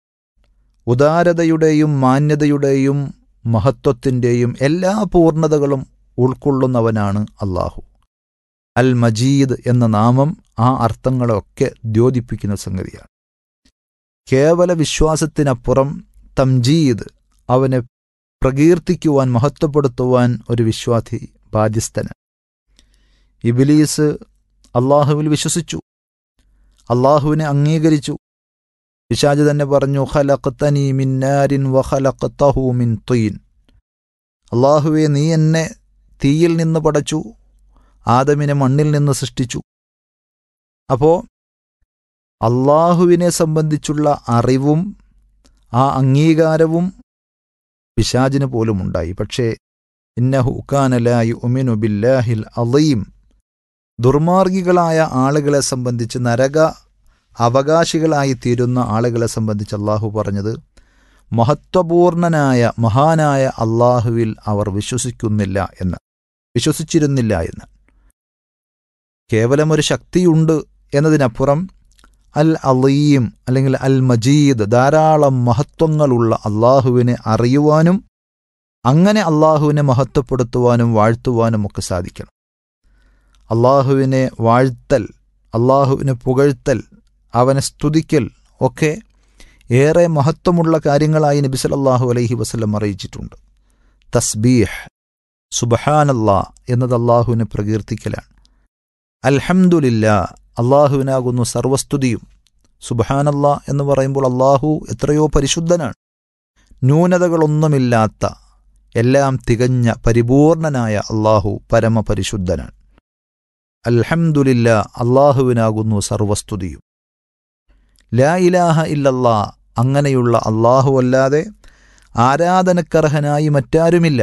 ഉദാരതയുടെയും മാന്യതയുടെയും മഹത്വത്തിൻ്റെയും എല്ലാ പൂർണ്ണതകളും ഉൾക്കൊള്ളുന്നവനാണ് അള്ളാഹു അൽ മജീദ് എന്ന നാമം ആ അർത്ഥങ്ങളെയൊക്കെ ദ്യോതിപ്പിക്കുന്ന സംഗതിയാണ് കേവല വിശ്വാസത്തിനപ്പുറം തംജീദ് അവനെ പ്രകീർത്തിക്കുവാൻ മഹത്വപ്പെടുത്തുവാൻ ഒരു വിശ്വാസി ബാധ്യസ്ഥനാണ് ഇബിലീസ് അള്ളാഹുവിൽ വിശ്വസിച്ചു അള്ളാഹുവിനെ അംഗീകരിച്ചു പിശാജ് തന്നെ പറഞ്ഞു ഖലഖ്തനി മിന്നാരിൻ വഖലഖ്തഹു മിൻ തീൻ അള്ളാഹുവെ നീ എന്നെ തീയിൽ നിന്ന് പടച്ചു ആദമിനെ മണ്ണിൽ നിന്ന് സൃഷ്ടിച്ചു അപ്പോ അള്ളാഹുവിനെ സംബന്ധിച്ചുള്ള അറിവും ആ അംഗീകാരവും പിശാജിന് പോലും ഉണ്ടായി പക്ഷേ ഇന്നഹു ഉക്കാനലായി ഉമിനു ബില്ലാഹിൽ അലീം ദുർമാർഗികളായ ആളുകളെ സംബന്ധിച്ച് നരക അവകാശികളായി തീരുന്ന ആളുകളെ സംബന്ധിച്ച് അള്ളാഹു പറഞ്ഞത് മഹത്വപൂർണനായ മഹാനായ അള്ളാഹുവിൽ അവർ വിശ്വസിക്കുന്നില്ല എന്ന് വിശ്വസിച്ചിരുന്നില്ല എന്ന് കേവലം ഒരു ശക്തിയുണ്ട് എന്നതിനപ്പുറം അൽ അലീം അല്ലെങ്കിൽ അൽ മജീദ് ധാരാളം മഹത്വങ്ങളുള്ള അള്ളാഹുവിനെ അറിയുവാനും അങ്ങനെ അള്ളാഹുവിനെ മഹത്വപ്പെടുത്തുവാനും വാഴ്ത്തുവാനും ഒക്കെ സാധിക്കണം അള്ളാഹുവിനെ വാഴ്ത്തൽ അള്ളാഹുവിനെ പുകഴ്ത്തൽ അവനെ സ്തുതിക്കൽ ഒക്കെ ഏറെ മഹത്വമുള്ള കാര്യങ്ങളായി നബി സല്ലല്ലാഹു അലൈഹി വസല്ലം അറിയിച്ചിട്ടുണ്ട് തസ്ബീഹ് സുബഹാനല്ലാ എന്നത് അള്ളാഹുവിനെ പ്രകീർത്തിക്കലാണ് അൽഹംദുലില്ല അള്ളാഹുവിനാകുന്നു സർവസ്തുതിയും സുബഹാനല്ലാ എന്ന് പറയുമ്പോൾ അള്ളാഹു എത്രയോ പരിശുദ്ധനാണ് ന്യൂനതകളൊന്നുമില്ലാത്ത എല്ലാം തികഞ്ഞ പരിപൂർണനായ അള്ളാഹു പരമപരിശുദ്ധനാണ് അൽഹംദുലില്ല അള്ളാഹുവിനാകുന്നു സർവസ്തുതിയും ലാ ഇലാഹ ഇല്ലല്ലാ അങ്ങനെയുള്ള അള്ളാഹു അല്ലാതെ ആരാധനക്കർഹനായി മറ്റാരുമില്ല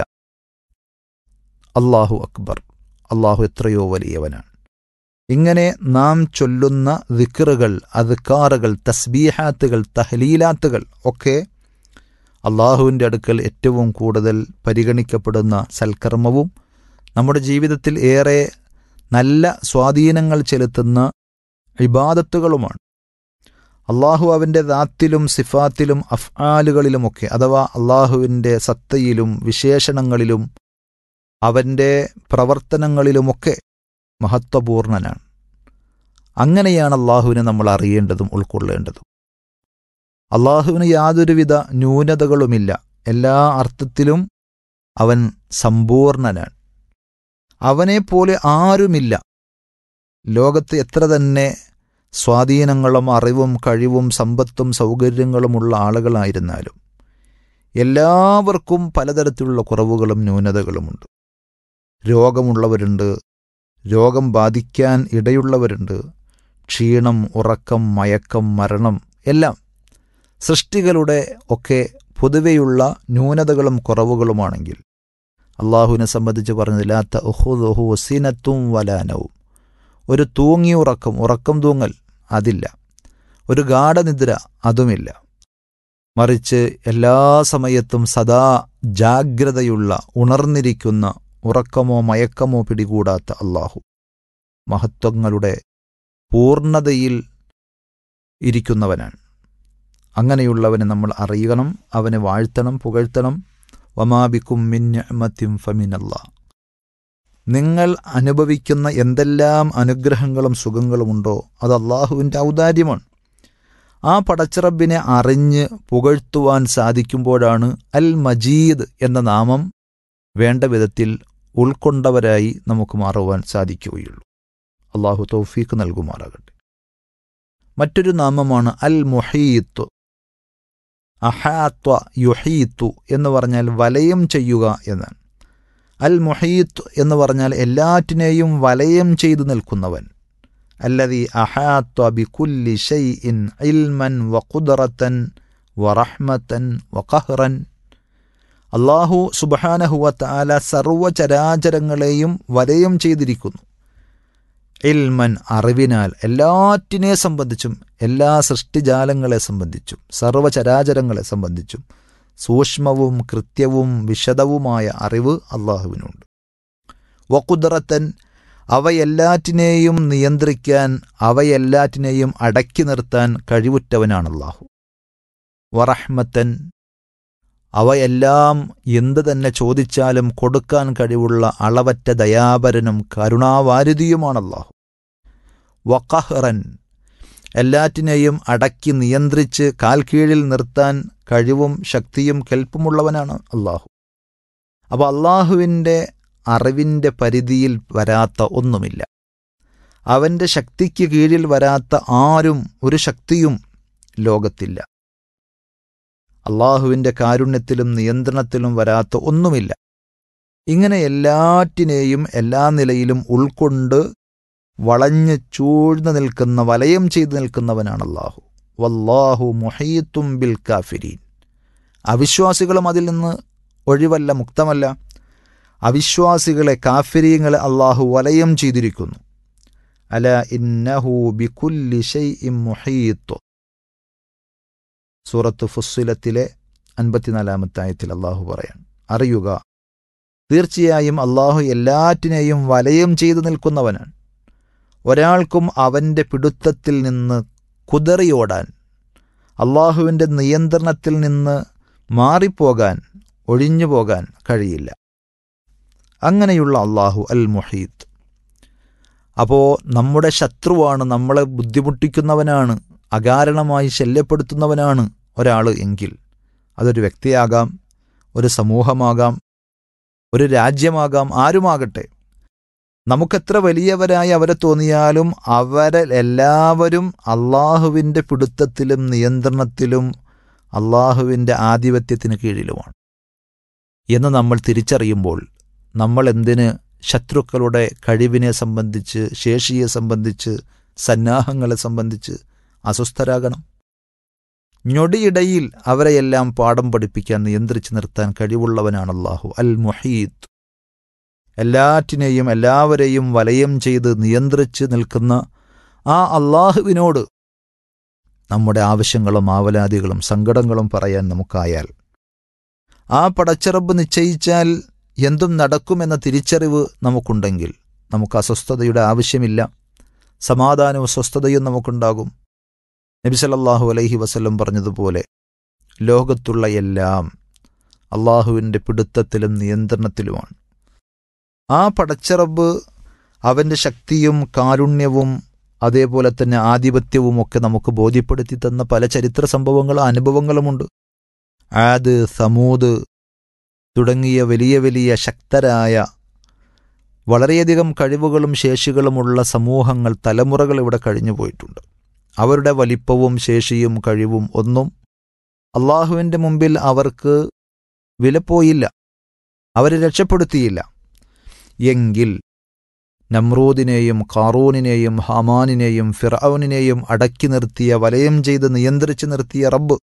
അള്ളാഹു അക്ബർ അള്ളാഹു എത്രയോ വലിയവനാണ് ഇങ്ങനെ നാം ചൊല്ലുന്ന വിക്റുകൾ അദ്ക്കാറുകൾ തസ്ബീഹാത്തുകൾ തഹലീലാത്തുകൾ ഒക്കെ അള്ളാഹുവിൻ്റെ അടുക്കൽ ഏറ്റവും കൂടുതൽ പരിഗണിക്കപ്പെടുന്ന സൽക്കർമ്മവും നമ്മുടെ ജീവിതത്തിൽ ഏറെ നല്ല സ്വാധീനങ്ങൾ ചെലുത്തുന്ന ഇബാദത്തുകളുമാണ് അള്ളാഹു അവൻ്റെ ദാത്തിലും സിഫാത്തിലും അഫ്ആലുകളിലുമൊക്കെ അഥവാ അള്ളാഹുവിൻ്റെ സത്തയിലും വിശേഷണങ്ങളിലും അവൻ്റെ പ്രവർത്തനങ്ങളിലുമൊക്കെ മഹത്വപൂർണനാണ് അങ്ങനെയാണ് അള്ളാഹുവിനെ നമ്മൾ അറിയേണ്ടതും ഉൾക്കൊള്ളേണ്ടതും അള്ളാഹുവിന് യാതൊരുവിധ ന്യൂനതകളുമില്ല എല്ലാ അർത്ഥത്തിലും അവൻ സമ്പൂർണനാണ് അവനെപ്പോലെ ആരുമില്ല ലോകത്ത് എത്ര തന്നെ സ്വാധീനങ്ങളും അറിവും കഴിവും സമ്പത്തും സൗകര്യങ്ങളുമുള്ള ആളുകളായിരുന്നാലും എല്ലാവർക്കും പലതരത്തിലുള്ള കുറവുകളും ന്യൂനതകളുമുണ്ട് രോഗമുള്ളവരുണ്ട് രോഗം ബാധിക്കാൻ ഇടയുള്ളവരുണ്ട് ക്ഷീണം ഉറക്കം മയക്കം മരണം എല്ലാം സൃഷ്ടികളുടെ ഒക്കെ പൊതുവെയുള്ള ന്യൂനതകളും കുറവുകളുമാണെങ്കിൽ അള്ളാഹുവിനെ സംബന്ധിച്ച് പറഞ്ഞതില്ലാത്ത ഉഹുദുഹു സിനത്തും വലാനവും ഒരു തൂങ്ങി ഉറക്കം ഉറക്കം തൂങ്ങൽ അതില്ല ഒരു ഗാഠനിദ്ര അതുമില്ല മറിച്ച് എല്ലാ സമയത്തും സദാ ജാഗ്രതയുള്ള ഉണർന്നിരിക്കുന്ന ഉറക്കമോ മയക്കമോ പിടികൂടാത്ത അള്ളാഹു മഹത്വങ്ങളുടെ പൂർണ്ണതയിൽ ഇരിക്കുന്നവനാണ് അങ്ങനെയുള്ളവനെ നമ്മൾ അറിയണം അവനെ വാഴ്ത്തണം പുകഴ്ത്തണം വമാബിക്കും മിന്നമത്തിം ഫമിനല്ല നിങ്ങൾ അനുഭവിക്കുന്ന എന്തെല്ലാം അനുഗ്രഹങ്ങളും സുഖങ്ങളുമുണ്ടോ അത് അള്ളാഹുവിൻ്റെ ഔദാര്യമാണ് ആ പടച്ചിറബിനെ അറിഞ്ഞ് പുകഴ്ത്തുവാൻ സാധിക്കുമ്പോഴാണ് അൽ മജീദ് എന്ന നാമം വേണ്ട വിധത്തിൽ ഉൾക്കൊണ്ടവരായി നമുക്ക് മാറുവാൻ സാധിക്കുകയുള്ളൂ അള്ളാഹു തൗഫീക്ക് നൽകുമാറാകട്ടെ മറ്റൊരു നാമമാണ് അൽ മുഹീത്ത് അഹാത്വ യുഹീത്തു എന്ന് പറഞ്ഞാൽ വലയം ചെയ്യുക എന്നാണ് അൽ മുഹീത്ത് എന്ന് പറഞ്ഞാൽ എല്ലാറ്റിനെയും വലയം ചെയ്തു നിൽക്കുന്നവൻ അല്ലതി അഹാത്വ ബികുല്ലി ഷൈഇൻ ഇൽമൻ വഖുദറത്തൻ വറഹ്മത്തൻ വഖഹ്റൻ അള്ളാഹു സുബഹാനഹുവ താല സർവചരാചരങ്ങളെയും വലയം ചെയ്തിരിക്കുന്നു ഇൽമൻ അറിവിനാൽ എല്ലാറ്റിനെ സംബന്ധിച്ചും എല്ലാ സൃഷ്ടിജാലങ്ങളെ സംബന്ധിച്ചും സർവചരാചരങ്ങളെ സംബന്ധിച്ചും സൂക്ഷ്മവും കൃത്യവും വിശദവുമായ അറിവ് അള്ളാഹുവിനുണ്ട് വക്കുദറത്തൻ അവയെല്ലാറ്റിനെയും നിയന്ത്രിക്കാൻ അവയെല്ലാറ്റിനെയും അടക്കി നിർത്താൻ കഴിവുറ്റവനാണ് അള്ളാഹു വറഹ്മത്തൻ അവയെല്ലാം എന്ത് തന്നെ ചോദിച്ചാലും കൊടുക്കാൻ കഴിവുള്ള അളവറ്റ ദയാപരനും കരുണാവാരുതിയുമാണ് അള്ളാഹു വക്കഹ്റൻ എല്ലാറ്റിനെയും അടക്കി നിയന്ത്രിച്ച് കാൽക്കീഴിൽ നിർത്താൻ കഴിവും ശക്തിയും കെൽപ്പുമുള്ളവനാണ് അള്ളാഹു അപ്പോൾ അള്ളാഹുവിൻ്റെ അറിവിൻ്റെ പരിധിയിൽ വരാത്ത ഒന്നുമില്ല അവൻ്റെ ശക്തിക്ക് കീഴിൽ വരാത്ത ആരും ഒരു ശക്തിയും ലോകത്തില്ല അള്ളാഹുവിൻ്റെ കാരുണ്യത്തിലും നിയന്ത്രണത്തിലും വരാത്ത ഒന്നുമില്ല ഇങ്ങനെ എല്ലാറ്റിനെയും എല്ലാ നിലയിലും ഉൾക്കൊണ്ട് വളഞ്ഞ് ചൂഴ്ന്നു നിൽക്കുന്ന വലയം ചെയ്തു നിൽക്കുന്നവനാണ് അള്ളാഹു വല്ലാഹു മുഹീത്തും ബിൽ കാഫിരീൻ അവിശ്വാസികളും അതിൽ നിന്ന് ഒഴിവല്ല മുക്തമല്ല അവിശ്വാസികളെ കാഫിരീങ്ങളെ അള്ളാഹു വലയം ചെയ്തിരിക്കുന്നു അല ഇന്നഹു ബികുല്ലി ഷൈഇൻ മുഹീത്തു സൂറത്ത് ഫുസ്സിലത്തിലെ അൻപത്തിനാലാമത്തെ ആയത്തിൽ അള്ളാഹു പറയാൻ അറിയുക തീർച്ചയായും അള്ളാഹു എല്ലാറ്റിനെയും വലയം ചെയ്തു നിൽക്കുന്നവനാണ് ഒരാൾക്കും അവൻ്റെ പിടുത്തത്തിൽ നിന്ന് കുതറിയോടാൻ അള്ളാഹുവിൻ്റെ നിയന്ത്രണത്തിൽ നിന്ന് മാറിപ്പോകാൻ ഒഴിഞ്ഞു പോകാൻ കഴിയില്ല അങ്ങനെയുള്ള അള്ളാഹു അൽ മുഹീത്ത് അപ്പോൾ നമ്മുടെ ശത്രുവാണ് നമ്മളെ ബുദ്ധിമുട്ടിക്കുന്നവനാണ് അകാരണമായി ശല്യപ്പെടുത്തുന്നവനാണ് ഒരാൾ എങ്കിൽ അതൊരു വ്യക്തിയാകാം ഒരു സമൂഹമാകാം ഒരു രാജ്യമാകാം ആരുമാകട്ടെ നമുക്കെത്ര വലിയവരായി അവരെ തോന്നിയാലും അവരെ എല്ലാവരും അള്ളാഹുവിൻ്റെ പിടുത്തത്തിലും നിയന്ത്രണത്തിലും അള്ളാഹുവിൻ്റെ ആധിപത്യത്തിന് കീഴിലുമാണ് എന്ന് നമ്മൾ തിരിച്ചറിയുമ്പോൾ നമ്മൾ എന്തിന് ശത്രുക്കളുടെ കഴിവിനെ സംബന്ധിച്ച് ശേഷിയെ സംബന്ധിച്ച് സന്നാഹങ്ങളെ സംബന്ധിച്ച് അസ്വസ്ഥരാകണം ഞൊടിയിടയിൽ അവരെയെല്ലാം പാഠം പഠിപ്പിക്കാൻ നിയന്ത്രിച്ചു നിർത്താൻ കഴിവുള്ളവനാണ് അള്ളാഹു അൽ മുഹീദ് എല്ലാറ്റിനെയും എല്ലാവരെയും വലയം ചെയ്ത് നിയന്ത്രിച്ച് നിൽക്കുന്ന ആ അള്ളാഹുവിനോട് നമ്മുടെ ആവശ്യങ്ങളും ആവലാദികളും സങ്കടങ്ങളും പറയാൻ നമുക്കായാൽ ആ പടച്ചിറബ് നിശ്ചയിച്ചാൽ എന്തും നടക്കുമെന്ന തിരിച്ചറിവ് നമുക്കുണ്ടെങ്കിൽ നമുക്ക് അസ്വസ്ഥതയുടെ ആവശ്യമില്ല സമാധാനവും സ്വസ്ഥതയും നമുക്കുണ്ടാകും നബി സല്ലല്ലാഹു അലൈഹി വസല്ലം പറഞ്ഞതുപോലെ ലോകത്തുള്ള എല്ലാം അള്ളാഹുവിൻ്റെ പിടുത്തത്തിലും നിയന്ത്രണത്തിലുമാണ് ആ പടച്ചിറബ് അവൻ്റെ ശക്തിയും കാരുണ്യവും അതേപോലെ തന്നെ ആധിപത്യവും ഒക്കെ നമുക്ക് ബോധ്യപ്പെടുത്തി തന്ന പല ചരിത്ര സംഭവങ്ങളും അനുഭവങ്ങളുമുണ്ട് ആദ് സമൂദ് തുടങ്ങിയ വലിയ വലിയ ശക്തരായ വളരെയധികം കഴിവുകളും ശേഷികളുമുള്ള സമൂഹങ്ങൾ തലമുറകൾ ഇവിടെ കഴിഞ്ഞു പോയിട്ടുണ്ട് അവരുടെ വലിപ്പവും ശേഷിയും കഴിവും ഒന്നും അള്ളാഹുവിൻ്റെ മുമ്പിൽ അവർക്ക് വിലപ്പോയില്ല അവരെ രക്ഷപ്പെടുത്തിയില്ല എങ്കിൽ നമ്രൂദിനെയും കാറൂനിനെയും ഹമാനിനെയും ഫിറൌനിനെയും അടക്കി നിർത്തിയ വലയം ചെയ്ത് നിയന്ത്രിച്ചു നിർത്തിയ റബ്ബ്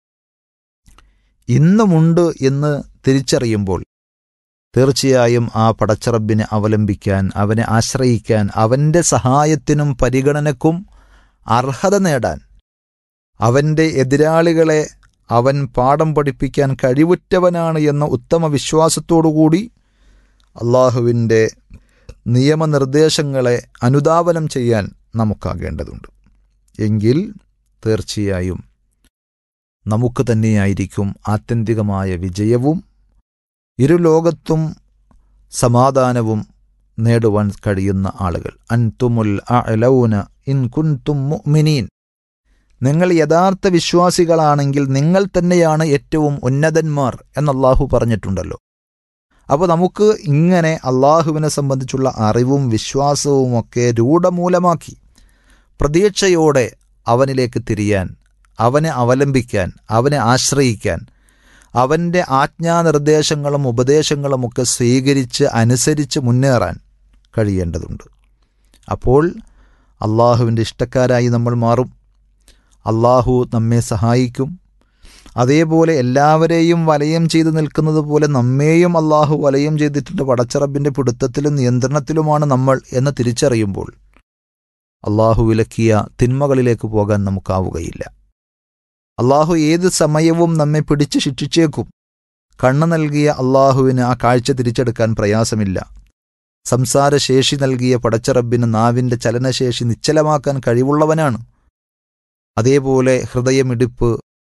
ഇന്നുമുണ്ട് എന്ന് തിരിച്ചറിയുമ്പോൾ തീർച്ചയായും ആ പടച്ചറബിനെ അവലംബിക്കാൻ അവനെ ആശ്രയിക്കാൻ അവൻ്റെ സഹായത്തിനും പരിഗണനക്കും അർഹത നേടാൻ അവൻ്റെ എതിരാളികളെ അവൻ പാഠം പഠിപ്പിക്കാൻ കഴിവുറ്റവനാണ് എന്ന ഉത്തമ വിശ്വാസത്തോടുകൂടി അള്ളാഹുവിൻ്റെ നിയമനിർദ്ദേശങ്ങളെ അനുധാവനം ചെയ്യാൻ നമുക്കാകേണ്ടതുണ്ട് എങ്കിൽ തീർച്ചയായും നമുക്ക് തന്നെയായിരിക്കും ആത്യന്തികമായ വിജയവും ഇരു ലോകത്തും സമാധാനവും നേടുവാൻ കഴിയുന്ന ആളുകൾ അൻതുമുൽ അലൗന ഇൻ കുൻതും മുഅ്മിനീൻ നിങ്ങൾ യഥാർത്ഥ വിശ്വാസികളാണെങ്കിൽ നിങ്ങൾ തന്നെയാണ് ഏറ്റവും ഉന്നതന്മാർ എന്ന് അള്ളാഹു പറഞ്ഞിട്ടുണ്ടല്ലോ അപ്പോൾ നമുക്ക് ഇങ്ങനെ അള്ളാഹുവിനെ സംബന്ധിച്ചുള്ള അറിവും വിശ്വാസവും ഒക്കെ രൂഢമൂലമാക്കി പ്രതീക്ഷയോടെ അവനിലേക്ക് തിരിയാൻ അവനെ അവലംബിക്കാൻ അവനെ ആശ്രയിക്കാൻ അവൻ്റെ ആജ്ഞാനിർദ്ദേശങ്ങളും ഉപദേശങ്ങളുമൊക്കെ സ്വീകരിച്ച് അനുസരിച്ച് മുന്നേറാൻ കഴിയേണ്ടതുണ്ട് അപ്പോൾ അള്ളാഹുവിൻ്റെ ഇഷ്ടക്കാരായി നമ്മൾ മാറും അള്ളാഹു നമ്മെ സഹായിക്കും അതേപോലെ എല്ലാവരെയും വലയം ചെയ്ത് നിൽക്കുന്നത് പോലെ നമ്മെയും അള്ളാഹു വലയം ചെയ്തിട്ടുണ്ട് പടച്ചറബിൻ്റെ പിടുത്തത്തിലും നിയന്ത്രണത്തിലുമാണ് നമ്മൾ എന്ന് തിരിച്ചറിയുമ്പോൾ അള്ളാഹു വിലക്കിയ തിന്മകളിലേക്ക് പോകാൻ നമുക്കാവുകയില്ല അള്ളാഹു ഏത് സമയവും നമ്മെ പിടിച്ച് ശിക്ഷിച്ചേക്കും കണ്ണ് നൽകിയ അള്ളാഹുവിന് ആ കാഴ്ച തിരിച്ചെടുക്കാൻ പ്രയാസമില്ല സംസാരശേഷി നൽകിയ പടച്ചറബിന് നാവിൻ്റെ ചലനശേഷി നിശ്ചലമാക്കാൻ കഴിവുള്ളവനാണ് അതേപോലെ ഹൃദയമിടിപ്പ്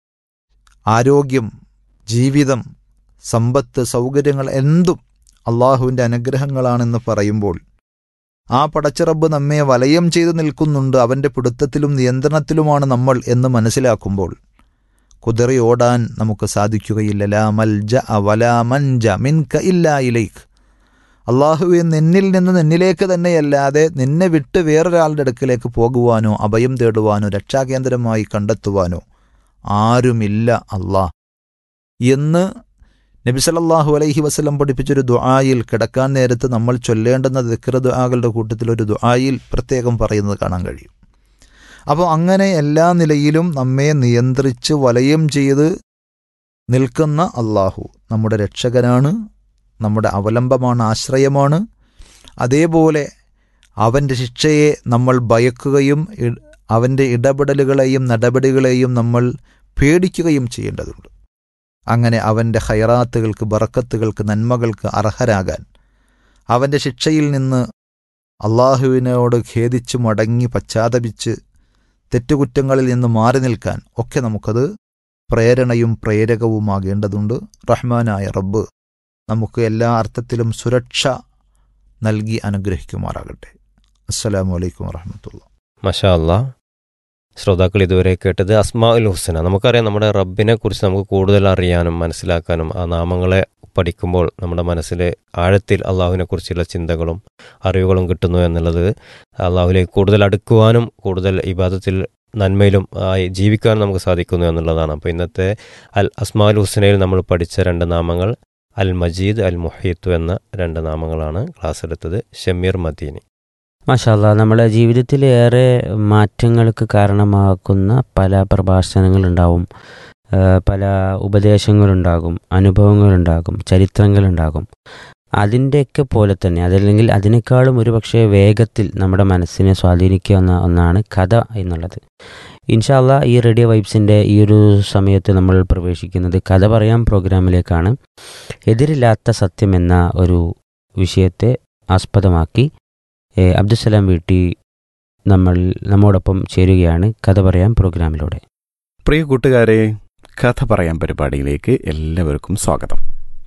ആരോഗ്യം ജീവിതം സമ്പത്ത് സൗകര്യങ്ങൾ എന്തും അള്ളാഹുവിൻ്റെ അനുഗ്രഹങ്ങളാണെന്ന് പറയുമ്പോൾ ആ പടച്ചിറബ് നമ്മെ വലയം ചെയ്തു നിൽക്കുന്നുണ്ട് അവൻ്റെ പിടുത്തത്തിലും നിയന്ത്രണത്തിലുമാണ് നമ്മൾ എന്ന് മനസ്സിലാക്കുമ്പോൾ കുതിറി ഓടാൻ നമുക്ക് സാധിക്കുകയില്ല ലാ മൽജ വലാ മൻജ മിൻക ഇല്ലാ ഇലൈക്ക് അള്ളാഹുവെ നിന്നിൽ നിന്ന് നിന്നിലേക്ക് തന്നെയല്ലാതെ നിന്നെ വിട്ട് വേറൊരാളുടെ അടുക്കിലേക്ക് പോകുവാനോ അഭയം തേടുവാനോ രക്ഷാകേന്ദ്രമായി കണ്ടെത്തുവാനോ ആരുമില്ല അള്ളാഹ് എന്ന് നബിസലല്ലാഹു അലൈഹി വസ്ലം പഠിപ്പിച്ചൊരു ദുആയിൽ കിടക്കാൻ നേരത്ത് നമ്മൾ ചൊല്ലേണ്ടുന്ന ദിക്ര ദുആകളുടെ കൂട്ടത്തിൽ ഒരു ദുആയിൽ പ്രത്യേകം പറയുന്നത് കാണാൻ കഴിയും അപ്പോൾ അങ്ങനെ എല്ലാ നിലയിലും നമ്മെ നിയന്ത്രിച്ച് വലയം ചെയ്ത് നിൽക്കുന്ന അള്ളാഹു നമ്മുടെ രക്ഷകനാണ് നമ്മുടെ അവലംബമാണ് ആശ്രയമാണ് അതേപോലെ അവൻ്റെ ശിക്ഷയെ നമ്മൾ ഭയക്കുകയും അവൻ്റെ ഇടപെടലുകളെയും നടപടികളെയും നമ്മൾ പേടിക്കുകയും ചെയ്യേണ്ടതുണ്ട് അങ്ങനെ അവൻ്റെ ഹൈറാത്തുകൾക്ക് ബറക്കത്തുകൾക്ക് നന്മകൾക്ക് അർഹരാകാൻ അവൻ്റെ ശിക്ഷയിൽ നിന്ന് അള്ളാഹുവിനോട് ഖേദിച്ച് മടങ്ങി പശ്ചാത്തപിച്ച് തെറ്റുകുറ്റങ്ങളിൽ നിന്ന് മാറി നിൽക്കാൻ ഒക്കെ നമുക്കത് പ്രേരണയും പ്രേരകവുമാകേണ്ടതുണ്ട് റഹ്മാനായ റബ്ബ് നമുക്ക് എല്ലാ അർത്ഥത്തിലും സുരക്ഷ നൽകി അനുഗ്രഹിക്കുമാറാകട്ടെ അസ്സലാമു അലൈക്കും വറഹമത്തുള്ള മഷാ അല്ലാ ശ്രോതാക്കൾ ഇതുവരെ കേട്ടത് അസ്മാ ഉൽ ഹുസന നമുക്കറിയാം നമ്മുടെ റബ്ബിനെ കുറിച്ച് നമുക്ക് കൂടുതൽ അറിയാനും മനസ്സിലാക്കാനും ആ നാമങ്ങളെ പഠിക്കുമ്പോൾ നമ്മുടെ മനസ്സിൽ ആഴത്തിൽ അള്ളാഹുവിനെ കുറിച്ചുള്ള ചിന്തകളും അറിവുകളും കിട്ടുന്നു എന്നുള്ളത് അള്ളാഹുലേക്ക് കൂടുതൽ അടുക്കുവാനും കൂടുതൽ ഇബാദത്തിൽ നന്മയിലും ആയി ജീവിക്കാനും നമുക്ക് സാധിക്കുന്നു എന്നുള്ളതാണ് അപ്പോൾ ഇന്നത്തെ അൽ അസ്മാ ഉൽ ഹുസനയിൽ നമ്മൾ പഠിച്ച രണ്ട് നാമങ്ങൾ അൽ മജീദ് അൽ മുഹീത്തു എന്ന രണ്ട് നാമങ്ങളാണ് ക്ലാസ് എടുത്തത് ഷമീർ മദീനി മാഷാല്ല നമ്മുടെ ജീവിതത്തിൽ ഏറെ മാറ്റങ്ങൾക്ക് കാരണമാക്കുന്ന പല പ്രഭാഷണങ്ങളുണ്ടാവും ആ, പല ഉപദേശങ്ങളുണ്ടാകും അനുഭവങ്ങളുണ്ടാകും ചരിത്രങ്ങളുണ്ടാകും അതിൻ്റെയൊക്കെ പോലെ തന്നെ അതല്ലെങ്കിൽ അതിനേക്കാളും ഒരു പക്ഷേ വേഗത്തിൽ നമ്മുടെ മനസ്സിനെ സ്വാധീനിക്കുന്ന ഒന്നാണ് കഥ എന്നുള്ളത് ഇൻഷാല്ല ഈ റേഡിയോ വൈബ്സിൻ്റെ ഈ ഒരു സമയത്ത് നമ്മൾ പ്രവേശിക്കുന്നത് കഥ പറയാം പ്രോഗ്രാമിലേക്കാണ് എതിരില്ലാത്ത സത്യം എന്ന ഒരു വിഷയത്തെ ആസ്പദമാക്കി ഏ, അബ്ദുസലാം വീട്ടി നമ്മൾ നമ്മോടൊപ്പം ചേരുകയാണ് കഥ പറയാം പ്രോഗ്രാമിലൂടെ പ്രിയ കൂട്ടുകാരെ കഥ പറയാൻ പരിപാടിയിലേക്ക് എല്ലാവർക്കും സ്വാഗതം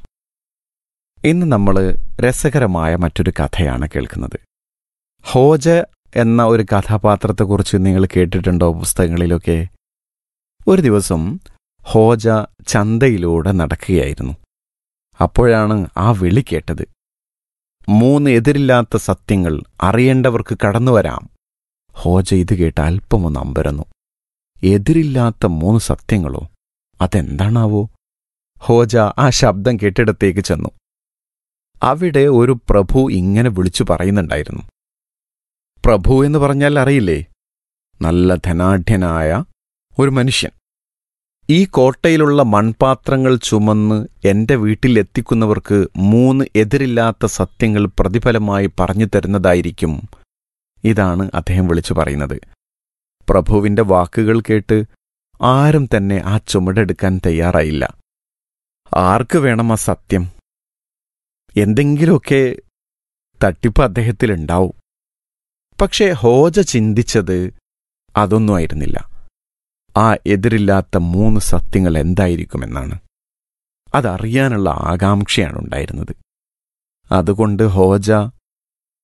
ഇന്ന് നമ്മൾ രസകരമായ മറ്റൊരു കഥയാണ് കേൾക്കുന്നത് ഹോജ എന്ന ഒരു കഥാപാത്രത്തെക്കുറിച്ച് നിങ്ങൾ കേട്ടിട്ടുണ്ടോ പുസ്തകങ്ങളിലൊക്കെ ഒരു ദിവസം ഹോജ ചന്തയിലൂടെ നടക്കുകയായിരുന്നു അപ്പോഴാണ് ആ വിളി കേട്ടത് മൂന്ന് എതിരില്ലാത്ത സത്യങ്ങൾ അറിയേണ്ടവർക്ക് കടന്നുവരാം ഹോജ ഇത് കേട്ട് അല്പമൊന്ന് അമ്പരന്നു എതിരില്ലാത്ത മൂന്ന് സത്യങ്ങളോ അതെന്താണാവോ ഹോജ ആ ശബ്ദം കെട്ടിടത്തേക്ക് ചെന്നു അവിടെ ഒരു പ്രഭു ഇങ്ങനെ വിളിച്ചു പറയുന്നുണ്ടായിരുന്നു പ്രഭു എന്ന് പറഞ്ഞാൽ അറിയില്ലേ നല്ല ധനാഢ്യനായ ഒരു മനുഷ്യൻ ഈ കോട്ടയിലുള്ള മൺപാത്രങ്ങൾ ചുമന്ന് എന്റെ വീട്ടിലെത്തിക്കുന്നവർക്ക് മൂന്ന് എതിരില്ലാത്ത സത്യങ്ങൾ പ്രതിഫലമായി പറഞ്ഞു തരുന്നതായിരിക്കും ഇതാണ് അദ്ദേഹം വിളിച്ചു പറയുന്നത് പ്രഭുവിന്റെ വാക്കുകൾ കേട്ട് ആരും തന്നെ ആ ചുമടെടുക്കാൻ തയ്യാറായില്ല ആർക്ക് വേണം ആ സത്യം എന്തെങ്കിലുമൊക്കെ തട്ടിപ്പ് അദ്ദേഹത്തിലുണ്ടാവും പക്ഷേ ഹോജ ചിന്തിച്ചത് അതൊന്നും ആയിരുന്നില്ല ആ എതിരില്ലാത്ത മൂന്ന് സത്യങ്ങൾ എന്തായിരിക്കുമെന്നാണ് അതറിയാനുള്ള ആകാംക്ഷയാണ് ഉണ്ടായിരുന്നത് അതുകൊണ്ട് ഹോജ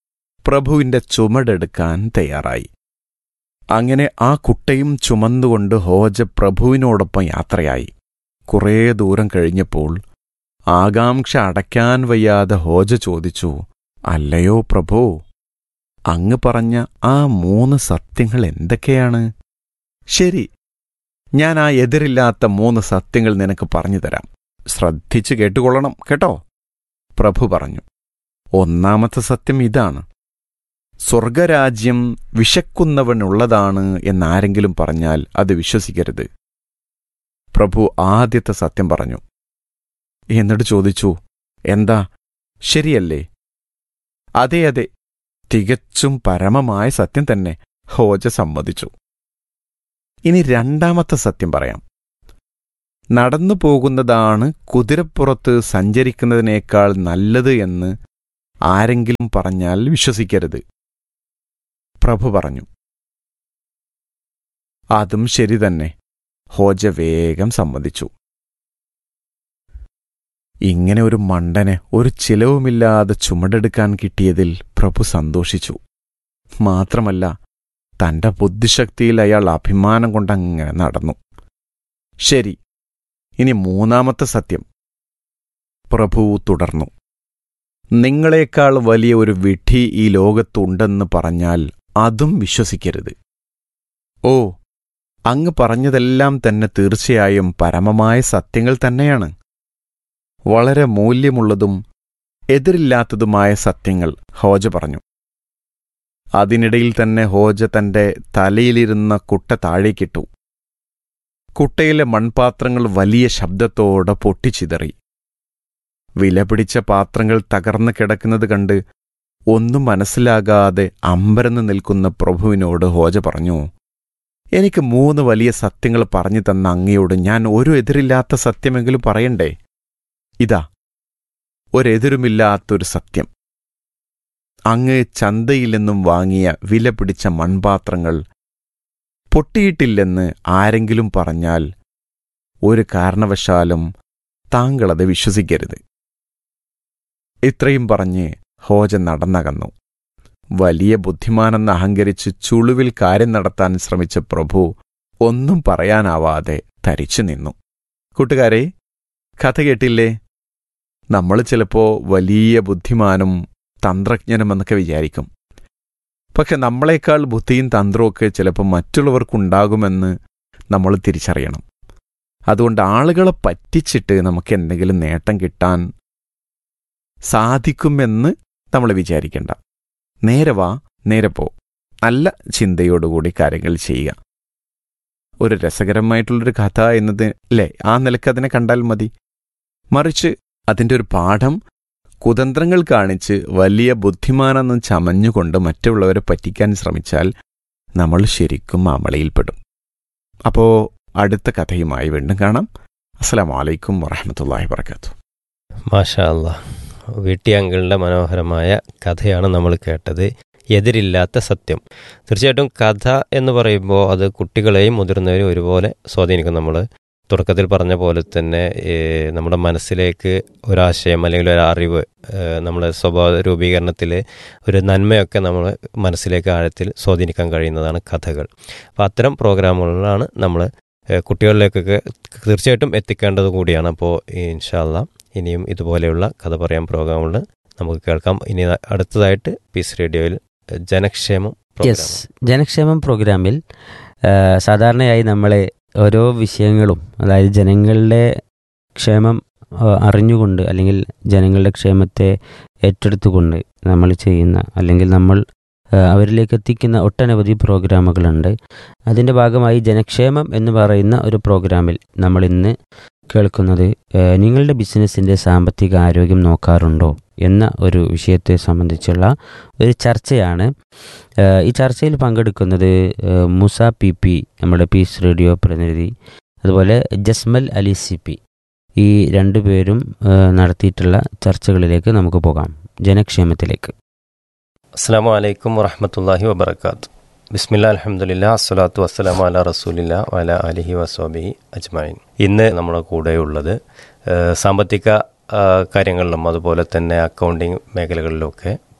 പ്രഭുവിന്റെ ചുമടെടുക്കാൻ തയ്യാറായി അങ്ങനെ ആ കുട്ടയും ചുമന്നുകൊണ്ട് ഹോജ പ്രഭുവിനോടൊപ്പം യാത്രയായി കുറേ ദൂരം കഴിഞ്ഞപ്പോൾ ആകാംക്ഷ അടയ്ക്കാൻ വയ്യാതെ ഹോജ ചോദിച്ചു അല്ലയോ പ്രഭു അങ്ങ് പറഞ്ഞ ആ മൂന്ന് സത്യങ്ങൾ എന്തൊക്കെയാണ് ശരി ഞാൻ ആ എതിരില്ലാത്ത മൂന്ന് സത്യങ്ങൾ നിനക്ക് പറഞ്ഞു തരാം ശ്രദ്ധിച്ചു കേട്ടുകൊള്ളണം കേട്ടോ പ്രഭു പറഞ്ഞു ഒന്നാമത്തെ സത്യം ഇതാണ് സ്വർഗരാജ്യം വിശക്കുന്നവനുള്ളതാണ് എന്നാരെങ്കിലും പറഞ്ഞാൽ അത് വിശ്വസിക്കരുത് പ്രഭു ആദ്യത്തെ സത്യം പറഞ്ഞു എന്നിട്ട് ചോദിച്ചു എന്താ ശരിയല്ലേ അതെ അതെ തികച്ചും പരമമായ സത്യം തന്നെ ഹോജ സമ്മതിച്ചു ഇനി രണ്ടാമത്തെ സത്യം പറയാം നടന്നു പോകുന്നതാണ് കുതിരപ്പുറത്ത് സഞ്ചരിക്കുന്നതിനേക്കാൾ നല്ലത് എന്ന് ആരെങ്കിലും പറഞ്ഞാൽ വിശ്വസിക്കരുത് പ്രഭു പറഞ്ഞു അതും ശരി തന്നെ ഹോജ വേഗം സമ്മതിച്ചു ഇങ്ങനെ ഒരു മണ്ടനെ ഒരു ചിലവുമില്ലാതെ ചുമടെടുക്കാൻ കിട്ടിയതിൽ പ്രഭു സന്തോഷിച്ചു മാത്രമല്ല തന്റെ ബുദ്ധിശക്തിയിൽ അയാൾ അഭിമാനം കൊണ്ടങ്ങനെ നടന്നു ശരി ഇനി മൂന്നാമത്തെ സത്യം പ്രഭു തുടർന്നു നിങ്ങളെക്കാൾ വലിയ ഒരു വിഡ്ഢി ഈ ലോകത്തുണ്ടെന്ന് പറഞ്ഞാൽ അതും വിശ്വസിക്കരുത് ഓ അങ്ങ് പറഞ്ഞതെല്ലാം തന്നെ തീർച്ചയായും പരമമായ സത്യങ്ങൾ തന്നെയാണ് വളരെ മൂല്യമുള്ളതും എതിരില്ലാത്തതുമായ സത്യങ്ങൾ ഹോജ പറഞ്ഞു അതിനിടയിൽ തന്നെ ഹോജ തന്റെ തലയിലിരുന്ന കുട്ട താഴേക്കിട്ടു കുട്ടയിലെ മൺപാത്രങ്ങൾ വലിയ ശബ്ദത്തോടെ പൊട്ടിച്ചിതറി വിലപിടിച്ച പാത്രങ്ങൾ തകർന്നു കിടക്കുന്നത് കണ്ട് ഒന്നും മനസ്സിലാകാതെ അമ്പരന്ന് നിൽക്കുന്ന പ്രഭുവിനോട് ഹോജ പറഞ്ഞു എനിക്ക് മൂന്ന് വലിയ സത്യങ്ങൾ പറഞ്ഞു തന്ന അങ്ങയോട് ഞാൻ ഒരു എതിരില്ലാത്ത സത്യമെങ്കിലും പറയണ്ടേ ഇതാ ഒരെതിരുമില്ലാത്തൊരു സത്യം അങ്ങ് ചന്തയിൽ നിന്നും വാങ്ങിയ വില പിടിച്ച മൺപാത്രങ്ങൾ പൊട്ടിയിട്ടില്ലെന്ന് ആരെങ്കിലും പറഞ്ഞാൽ ഒരു കാരണവശാലും താങ്കളത് വിശ്വസിക്കരുത് ഇത്രയും പറഞ്ഞ് ഹോജ നടന്നകന്നു വലിയ ബുദ്ധിമാനെന്ന് അഹങ്കരിച്ച് ചുളുവിൽ കാര്യം നടത്താൻ ശ്രമിച്ച പ്രഭു ഒന്നും പറയാനാവാതെ തരിച്ചു നിന്നു കൂട്ടുകാരെ കഥ കേട്ടില്ലേ നമ്മൾ ചിലപ്പോ വലിയ ബുദ്ധിമാനും തന്ത്രജ്ഞനുമെന്നൊക്കെ വിചാരിക്കും പക്ഷെ നമ്മളെക്കാൾ ബുദ്ധിയും തന്ത്രമൊക്കെ ചിലപ്പോൾ മറ്റുള്ളവർക്കുണ്ടാകുമെന്ന് നമ്മൾ തിരിച്ചറിയണം അതുകൊണ്ട് ആളുകളെ പറ്റിച്ചിട്ട് നമുക്ക് എന്തെങ്കിലും നേട്ടം കിട്ടാൻ സാധിക്കുമെന്ന് നമ്മൾ വിചാരിക്കേണ്ട നേരെ വാ നേരെ പോ നല്ല ചിന്തയോടുകൂടി കാര്യങ്ങൾ ചെയ്യുക ഒരു രസകരമായിട്ടുള്ളൊരു കഥ എന്നത് അല്ലേ ആ നിലക്ക് അതിനെ കണ്ടാൽ മതി മറിച്ച് അതിൻ്റെ ഒരു പാഠം കുതന്ത്രങ്ങൾ കാണിച്ച് വലിയ ബുദ്ധിമാനെന്ന് ചമഞ്ഞുകൊണ്ട് മറ്റുള്ളവരെ പറ്റിക്കാൻ ശ്രമിച്ചാൽ നമ്മൾ ശരിക്കും അമളയിൽപ്പെടും അപ്പോൾ അടുത്ത കഥയുമായി വീണ്ടും കാണാം അസ്സലാം വലൈക്കും വറഹമത്തല്ലാഹി വർക്കാത്തു മാഷാ അല്ലാ വീട്ടി അങ്കിളിൻ്റെ മനോഹരമായ കഥയാണ് നമ്മൾ കേട്ടത് എതിരില്ലാത്ത സത്യം തീർച്ചയായിട്ടും കഥ എന്ന് പറയുമ്പോൾ അത് കുട്ടികളെയും മുതിർന്നവരെയും ഒരുപോലെ സ്വാധീനിക്കും നമ്മൾ തുടക്കത്തിൽ പറഞ്ഞ പോലെ തന്നെ ഏഹ്, നമ്മുടെ മനസ്സിലേക്ക് ഒരാശയം അല്ലെങ്കിൽ ഒരു അറിവ് ഏഹ്, നമ്മുടെ സ്വഭാവ രൂപീകരണത്തിൽ ഒരു നന്മയൊക്കെ നമ്മൾ മനസ്സിലേക്ക് ആഴത്തിൽ സ്വാധീനിക്കാൻ കഴിയുന്നതാണ് കഥകൾ അപ്പോൾ അത്തരം പ്രോഗ്രാമുകളാണ് നമ്മൾ ഏഹ്, കുട്ടികളിലേക്കൊക്കെ തീർച്ചയായിട്ടും എത്തിക്കേണ്ടത് കൂടിയാണ് അപ്പോൾ ഇൻഷാല്ല ഇനിയും ഇതുപോലെയുള്ള കഥ പറയാൻ പ്രോഗ്രാമുകൾ നമുക്ക് കേൾക്കാം ഇനി അടുത്തതായിട്ട് പീസ് റേഡിയോയിൽ ജനക്ഷേമം യെസ് പ്രോഗ്രാം ജനക്ഷേമം പ്രോഗ്രാമിൽ ആ, സാധാരണയായി നമ്മളെ ഓരോ വിഷയങ്ങളും അതായത് ജനങ്ങളുടെ ക്ഷേമം ആ, അറിഞ്ഞുകൊണ്ട് അല്ലെങ്കിൽ ജനങ്ങളുടെ ക്ഷേമത്തെ ഏറ്റെടുത്തുകൊണ്ട് നമ്മൾ ചെയ്യുന്ന അല്ലെങ്കിൽ നമ്മൾ ആ, അവരിലേക്ക് എത്തിക്കുന്ന ഒട്ടനവധി പ്രോഗ്രാമുകളുണ്ട് അതിൻ്റെ ഭാഗമായി ജനക്ഷേമം എന്ന് പറയുന്ന ഒരു പ്രോഗ്രാമിൽ നമ്മൾ ഇന്ന് കേൾക്കുന്നത് ആ, നിങ്ങളുടെ ബിസിനസ്സിൻ്റെ സാമ്പത്തിക ആരോഗ്യം നോക്കാറുണ്ടോ എന്ന ഒരു വിഷയത്തെ സംബന്ധിച്ചുള്ള ഒരു ചർച്ചയാണ് ഏഹ് ഈ ചർച്ചയിൽ പങ്കെടുക്കുന്നത് ഏഹ് മുസ പി പി നമ്മുടെ പീസ് റേഡിയോ പ്രതിനിധി അതുപോലെ ജസ്മൽ അലി സി പി ഈ രണ്ടു പേരും ഏഹ് നടത്തിയിട്ടുള്ള ചർച്ചകളിലേക്ക് നമുക്ക് പോകാം ജനക്ഷേമത്തിലേക്ക് അസ്സാം വലൈക്കും വറഹമത്തല്ലാഹി വബർക്കാത്ത് ബിസ്മില്ല അലഹമുല്ല അസ്സലാത്തു വസ്സലാം അല റസൂലില്ല വല അലിഹി വസ്വാബി അജ്മായിൻ ഇന്ന് നമ്മുടെ കൂടെയുള്ളത് ഏഹ്, സാമ്പത്തിക ആ, കാര്യങ്ങളിലും അതുപോലെ തന്നെ അക്കൗണ്ടിങ് മേഖലകളിലുമൊക്കെ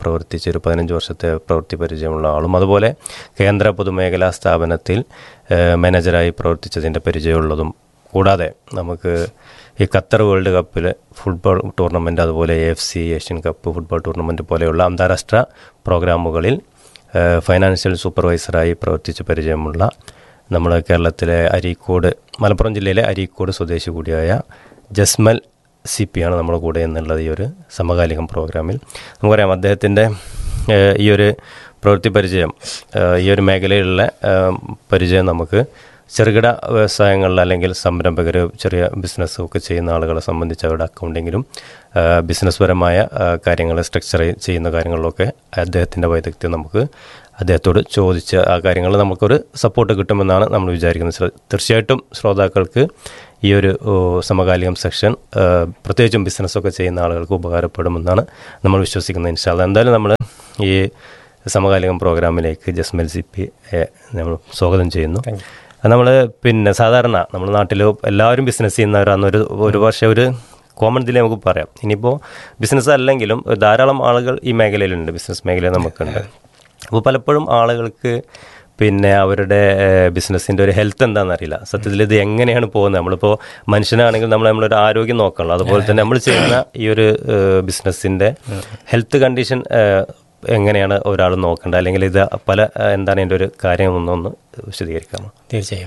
പ്രവർത്തിച്ച ഒരു പതിനഞ്ച് വർഷത്തെ പ്രവൃത്തി പരിചയമുള്ള ആളും അതുപോലെ കേന്ദ്ര പൊതുമേഖലാ സ്ഥാപനത്തിൽ ഏഹ്, മാനേജറായി പ്രവർത്തിച്ചതിൻ്റെ പരിചയമുള്ളതും കൂടാതെ നമുക്ക് ഈ ഖത്തർ വേൾഡ് കപ്പിൽ ഫുട്ബോൾ ടൂർണമെൻറ്റ് അതുപോലെ F C Asian cup football tournament പോലെയുള്ള അന്താരാഷ്ട്ര പ്രോഗ്രാമുകളിൽ ഏഹ്, ഫൈനാൻഷ്യൽ സൂപ്പർവൈസറായി പ്രവർത്തിച്ച് പരിചയമുള്ള നമ്മുടെ കേരളത്തിലെ അരീക്കോട് മലപ്പുറം ജില്ലയിലെ അരീക്കോട് സ്വദേശി കൂടിയായ ജസ്മൽ സി പി ആണ് നമ്മുടെ കൂടെ എന്നുള്ളത് ഈ ഒരു സമകാലികം പ്രോഗ്രാമിൽ നമുക്കറിയാം അദ്ദേഹത്തിൻ്റെ ഏഹ്, ഈ ഒരു പ്രവൃത്തി പരിചയം ഏഹ്, ഈ ഒരു മേഖലയിലുള്ള ഏഹ്, പരിചയം നമുക്ക് ചെറുകിട വ്യവസായങ്ങളിൽ അല്ലെങ്കിൽ സംരംഭകർ ചെറിയ ബിസിനസ് ഒക്കെ ചെയ്യുന്ന ആളുകളെ സംബന്ധിച്ച് അവരുടെ അക്കൗണ്ടിങ്ങിലും ബിസിനസ് പരമായ കാര്യങ്ങൾ സ്ട്രക്ചർ ചെയ്യുന്ന കാര്യങ്ങളിലൊക്കെ അദ്ദേഹത്തിൻ്റെ വൈദഗ്ധ്യം നമുക്ക് അദ്ദേഹത്തോട് ചോദിച്ച് ആ കാര്യങ്ങൾ നമുക്കൊരു സപ്പോർട്ട് കിട്ടുമെന്നാണ് നമ്മൾ വിചാരിക്കുന്നത് ശ്ര- തീർച്ചയായിട്ടും ശ്രോതാക്കൾക്ക് ഈ ഒരു ഓ, സമകാലികം സെക്ഷൻ ആ, പ്രത്യേകിച്ചും ബിസിനസ്സൊക്കെ ചെയ്യുന്ന ആളുകൾക്ക് ഉപകാരപ്പെടുമെന്നാണ് നമ്മൾ വിശ്വസിക്കുന്നത് ഇൻഷാല്ല എന്തായാലും നമ്മൾ ഈ സമകാലികം പ്രോഗ്രാമിലേക്ക് ജസ്മൽ സി പി നമ്മൾ സ്വാഗതം ചെയ്യുന്നു നമ്മൾ പിന്നെ സാധാരണ നമ്മുടെ നാട്ടിൽ എല്ലാവരും ബിസിനസ് ചെയ്യുന്നവരാണ് ഒരു ഒരു പക്ഷേ ഒരു കോമൺ ഇതിൽ നമുക്ക് പറയാം ഇനിയിപ്പോൾ ബിസിനസ് അല്ലെങ്കിലും ധാരാളം ആളുകൾ ഈ മേഖലയിലുണ്ട് ബിസിനസ് മേഖലയിൽ നമുക്കുണ്ട് അപ്പോൾ പലപ്പോഴും ആളുകൾക്ക് പിന്നെ അവരുടെ ബിസിനസ്സിൻ്റെ ഒരു ഹെൽത്ത് എന്താണെന്ന് അറിയില്ല സത്യത്തിൽ ഇത് എങ്ങനെയാണ് പോകുന്നത് നമ്മളിപ്പോൾ മനുഷ്യനാണെങ്കിൽ നമ്മൾ നമ്മളൊരു ആരോഗ്യം നോക്കണല്ലോ അതുപോലെ തന്നെ നമ്മൾ ചെയ്യുന്ന ഈ ഒരു ബിസിനസ്സിൻ്റെ ഹെൽത്ത് കണ്ടീഷൻ എങ്ങനെയാണ് ഒരാൾ നോക്കേണ്ടത് അല്ലെങ്കിൽ ഇത് പല ഏഹ്, എന്താണ് എൻ്റെ ഒരു കാര്യം ഒന്നൊന്ന് വിശദീകരിക്കാമോ തീർച്ചയായും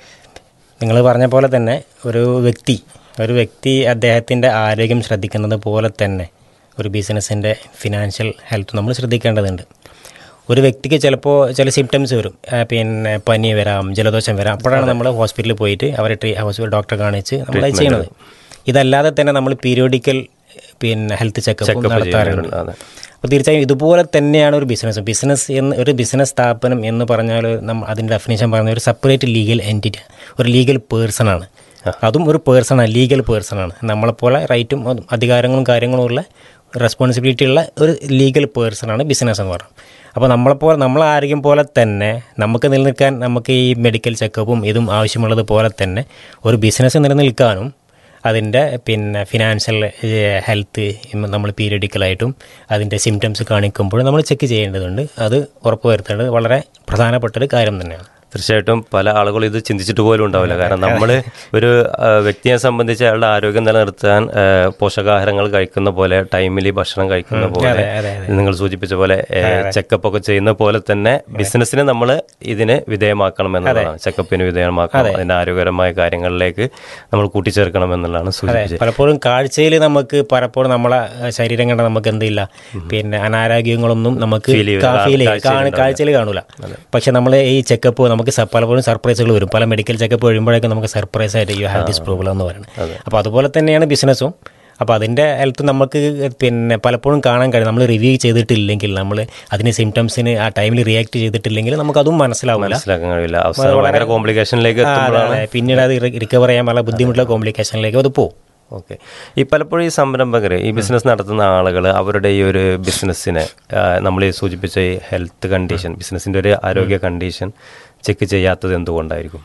നിങ്ങൾ പറഞ്ഞ പോലെ തന്നെ ഒരു വ്യക്തി ഒരു വ്യക്തി അദ്ദേഹത്തിൻ്റെ ആരോഗ്യം ശ്രദ്ധിക്കുന്നത് പോലെ തന്നെ ഒരു ബിസിനസ്സിൻ്റെ ഫിനാൻഷ്യൽ ഹെൽത്ത് നമ്മൾ ശ്രദ്ധിക്കേണ്ടതുണ്ട് ഒരു വ്യക്തിക്ക് ചിലപ്പോൾ ചില സിംറ്റംസ് വരും ആ, പിന്നെ പനി വരാം ജലദോഷം വരാം അപ്പോഴാണ് നമ്മൾ ഹോസ്പിറ്റലിൽ പോയിട്ട് അവരെ ട്രീ ഹോസ്പിറ്റൽ ഡോക്ടറെ കാണിച്ച് നമ്മൾ അത് ചെയ്യണത് ഇതല്ലാതെ തന്നെ നമ്മൾ പീരിയോഡിക്കൽ പിന്നെ ഹെൽത്ത് ചെക്കപ്പ് Check-up നടത്താറുണ്ട് ചെയ്യുന്നുണ്ട്, അതെ. അപ്പോൾ തീർച്ചയായും ഇതുപോലെ തന്നെയാണ് ഒരു ബിസിനസ് ബിസിനസ് എന്ന് ഒരു ബിസിനസ് സ്ഥാപനം എന്ന് പറഞ്ഞാൽ നമ്മൾ അതിൻ്റെ ഡെഫിനേഷൻ പറഞ്ഞ ഒരു സെപ്പറേറ്റ് ലീഗൽ എൻറ്റിറ്റി ഒരു ലീഗൽ പേഴ്സൺ ആണ് അതും ഒരു പേഴ്സണാണ് ലീഗൽ പേഴ്സൺ ആണ് നമ്മളെപ്പോലെ റൈറ്റും അതും അധികാരങ്ങളും കാര്യങ്ങളും ഉള്ള റെസ്പോൺസിബിലിറ്റി ഉള്ള ഒരു ലീഗൽ പേഴ്സൺ ആണ് ബിസിനസ് എന്ന് പറയുന്നത് അപ്പോൾ നമ്മളെപ്പോലെ നമ്മൾ ആരോഗ്യം പോലെ തന്നെ നമുക്ക് നിലനിൽക്കാൻ നമുക്ക് ഈ മെഡിക്കൽ ചെക്കപ്പും ഇതും ആവശ്യമുള്ളത് പോലെ തന്നെ ഒരു ബിസിനസ് നിലനിൽക്കാനും അതിൻ്റെ പിന്നെ ഫിനാൻഷ്യൽ ഹെൽത്ത് നമ്മൾ പീരിയഡിക്കലായിട്ടും അതിൻ്റെ സിംറ്റംസ് കാണിക്കുമ്പോൾ നമ്മൾ ചെക്ക് ചെയ്യേണ്ടതുണ്ട് അത് ഉറപ്പുവരുത്തേണ്ടത് വളരെ പ്രധാനപ്പെട്ട ഒരു കാര്യം തന്നെയാണ് തീർച്ചയായിട്ടും പല ആളുകളും ഇത് ചിന്തിച്ചിട്ട് പോലും ഉണ്ടാവില്ല കാരണം നമ്മൾ ഒരു ആ, വ്യക്തിയെ സംബന്ധിച്ച് അയാളുടെ ആരോഗ്യം നിലനിർത്താൻ ആ, പോഷകാഹാരങ്ങൾ കഴിക്കുന്ന പോലെ ടൈമിൽ ഭക്ഷണം കഴിക്കുന്ന പോലെ അതെ, അതെ, നിങ്ങൾ സൂചിപ്പിച്ച പോലെ ചെക്കപ്പ് ഒക്കെ ചെയ്യുന്ന പോലെ തന്നെ ബിസിനസ്സിനെ നമ്മൾ ഇതിന് വിധേയമാക്കണം എന്നുള്ളതാണ് ചെക്കപ്പിന് വിധേയമാക്കണം അതിന്റെ ആരോഗ്യകരമായ കാര്യങ്ങളിലേക്ക് നമ്മൾ കൂട്ടിച്ചേർക്കണം എന്നുള്ളതാണ് അതെ സൂചിപ്പിച്ചത് പലപ്പോഴും കാഴ്ചയിൽ നമുക്ക് പലപ്പോഴും നമ്മളെ ശരീരം കണ്ട നമുക്ക് എന്തില്ല പിന്നെ അനാരോഗ്യങ്ങളൊന്നും നമുക്ക് Feel ചെയ്യൂല. ഫീൽ കാഴ്ചയിൽ കാഴ്ചയിൽ കാണൂല പക്ഷെ നമ്മൾ ഈ ചെക്കപ്പ് നമുക്ക് സ- പലപ്പോഴും സർപ്രൈസുകൾ വരും പല മെഡിക്കൽ ചെക്കപ്പ് കഴിയുമ്പോഴേക്കും നമുക്ക് സർപ്രൈസ് ആയിട്ട് യു ഹാവ് ദിസ് പ്രോബ്ലം എന്ന് പറയുന്നത് അപ്പോൾ അതുപോലെ തന്നെയാണ് ബിസിനസ്സും അപ്പോൾ അതിൻ്റെ ഹെൽത്ത് നമുക്ക് പിന്നെ പലപ്പോഴും കാണാൻ കഴിയും നമ്മൾ റിവ്യൂ ചെയ്തിട്ടില്ലെങ്കിൽ നമ്മൾ അതിന് സിംറ്റംസിന് ആ ടൈമിൽ റിയാക്ട് ചെയ്തിട്ടില്ലെങ്കിൽ നമുക്കതും മനസ്സിലാവില്ല മനസ്സിലാക്കാൻ കഴിയില്ല അവസാനം ഭയങ്കര കോംപ്ലിക്കേഷനിലേക്ക് ആ, അതെ, എത്തുമ്പോഴാണ് അതെ. പിന്നീട് അത് റിക്കവർ ചെയ്യാൻ വളരെ ബുദ്ധിമുട്ടുള്ള കോംപ്ലിക്കേഷനിലേക്ക് അത് പോകും ഓക്കെ ഈ പലപ്പോഴും ഈ സംരംഭകർ ഈ ബിസിനസ് നടത്തുന്ന ആളുകൾ അവരുടെ ഈ ഒരു ബിസിനസ്സിനെ നമ്മൾ ഈ സൂചിപ്പിച്ച ഈ ഹെൽത്ത് കണ്ടീഷൻ ബിസിനസ്സിൻ്റെ ഒരു ആരോഗ്യ കണ്ടീഷൻ ചെക്ക് ചെയ്യാത്തത് എന്തുകൊണ്ടായിരിക്കും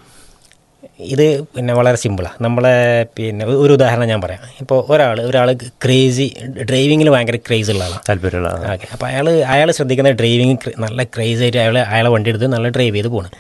ഇത് പിന്നെ വളരെ സിമ്പിളാണ് നമ്മളെ പിന്നെ ഒ- ഒരു ഉദാഹരണം ഞാൻ പറയാം ഇപ്പോൾ ഒരാൾ ഒരാൾ ക്രേസി ഡ്രൈവിങ്ങിൽ ഭയങ്കര ക്രേസ് ഉള്ള ആളാണ് താല്പര്യമുള്ള ആളാണ്. ഓക്കെ അപ്പോൾ അയാൾ അയാൾ ശ്രദ്ധിക്കുന്ന ഡ്രൈവിങ് നല്ല ക്രേസ് ആയിട്ട് അയാൾ അയാളെ വണ്ടി എടുത്ത് നല്ല ഡ്രൈവ് ചെയ്ത് പോകണം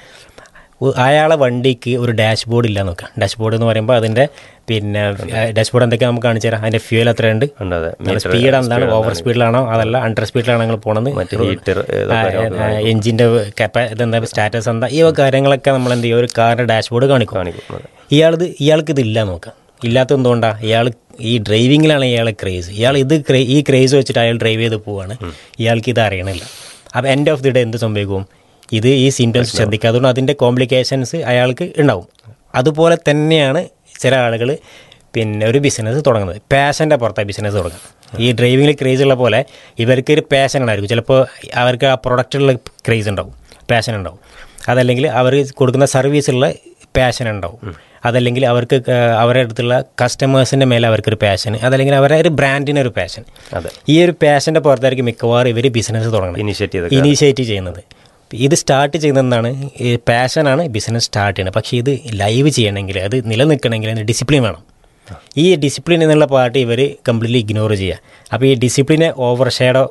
അയാളെ വണ്ടിക്ക് ഒരു ഡാഷ് ബോർഡ് ഇല്ല നോക്കാം ഡാഷ് ബോർഡ് എന്ന് പറയുമ്പോൾ അതിൻ്റെ പിന്നെ ഡാഷ് ബോർഡ് എന്തൊക്കെയാണ് നമുക്ക് കാണിച്ചു തരാം അതിൻ്റെ ഫ്യൂൽ എത്രയുണ്ട് ഉണ്ട് അതെ സ്പീഡ് എന്താണ് ഓവർ സ്പീഡിലാണോ അതല്ല അണ്ടർ സ്പീഡിലാണോ നിങ്ങൾ പോണത് മറ്റേ heater ഏതൊക്കെ എഞ്ചിൻ്റെ കപ്പ ഇതെന്താ സ്റ്റാറ്റസ് എന്താ ഈ വക കാര്യങ്ങളൊക്കെ നമ്മൾ എന്ത് ചെയ്യും ഒരു കാറിൻ്റെ ഡാഷ് ബോർഡ് കാണിക്കും കാണിക്കും അതെ. ഇയാളിത് ഇയാൾക്ക് ഇതില്ല നോക്കാം ഇല്ലാത്ത എന്തുകൊണ്ടാണ് ഇയാൾ ഈ ഡ്രൈവിങ്ങിലാണ് ഇയാളെ ക്രേസ് ഇയാൾ ഇത് ക്രേ- ഈ ക്രേസ് വെച്ചിട്ട് അയാൾ ഡ്രൈവ് ചെയ്ത് പോവാണ് ഇയാൾക്ക് ഇത് അറിയണില്ല അപ്പോൾ എൻഡ് ഓഫ് ദി ഡേ എന്ത് സംഭവിക്കും ഇത് ഈ സിംറ്റംസ് ശ്രദ്ധിക്കാത്തതുകൊണ്ട് അതിൻ്റെ കോംപ്ലിക്കേഷൻസ് അയാൾക്ക് ഉണ്ടാവും അതുപോലെ തന്നെയാണ് ചില ആളുകൾ പിന്നെ ഒരു ബിസിനസ് തുടങ്ങുന്നത് പാഷൻ്റെ പുറത്താണ് ബിസിനസ് തുടങ്ങുന്നത് ഈ ഡ്രൈവിങ്ങിൽ ക്രേസ് ഉള്ള പോലെ ഇവർക്ക് ഒരു പാഷൻ ഉണ്ടായിരിക്കും ചിലപ്പോൾ അവർക്ക് ആ പ്രൊഡക്റ്റിലുള്ള ക്രേസ് ഉണ്ടാവും പാഷൻ ഉണ്ടാവും അതല്ലെങ്കിൽ അവർ കൊടുക്കുന്ന സർവീസുള്ള പാഷൻ ഉണ്ടാവും അതല്ലെങ്കിൽ അവർക്ക് ക- അവരുടെ അടുത്തുള്ള കസ്റ്റമേഴ്സിൻ്റെ മേലെ അവർക്കൊരു പാഷൻ അതല്ലെങ്കിൽ അവരുടെ ഒരു ബ്രാൻഡിന് ഒരു പാഷൻ അതെ. ഈ ഒരു പാഷൻ്റെ പുറത്തായിരിക്കും മിക്കവാറും ഇവർ ബിസിനസ് തുടങ്ങുന്നത് ഇനിഷ്യേറ്റ് ചെയ്തൊക്കെ ഇനീഷ്യേറ്റ് ചെയ്യുന്നത് ഇത് സ്റ്റാർട്ട് ചെയ്യുന്നതാണ് ഈ പാഷനാണ് ബിസിനസ് സ്റ്റാർട്ട് ചെയ്യുന്നത് പക്ഷേ ഇത് ലൈവ് ചെയ്യണമെങ്കിൽ അത് നിലനിൽക്കണമെങ്കിൽ അതിന് ഡിസിപ്ലിൻ വേണം ഈ ഡിസിപ്ലിൻ എന്നുള്ള പാർട്ട് ഇവർ കംപ്ലീറ്റ്ലി ഇഗ്നോർ ചെയ്യുക അപ്പോൾ ഈ ഡിസിപ്ലിനെ ഓവർ ഷേഡോ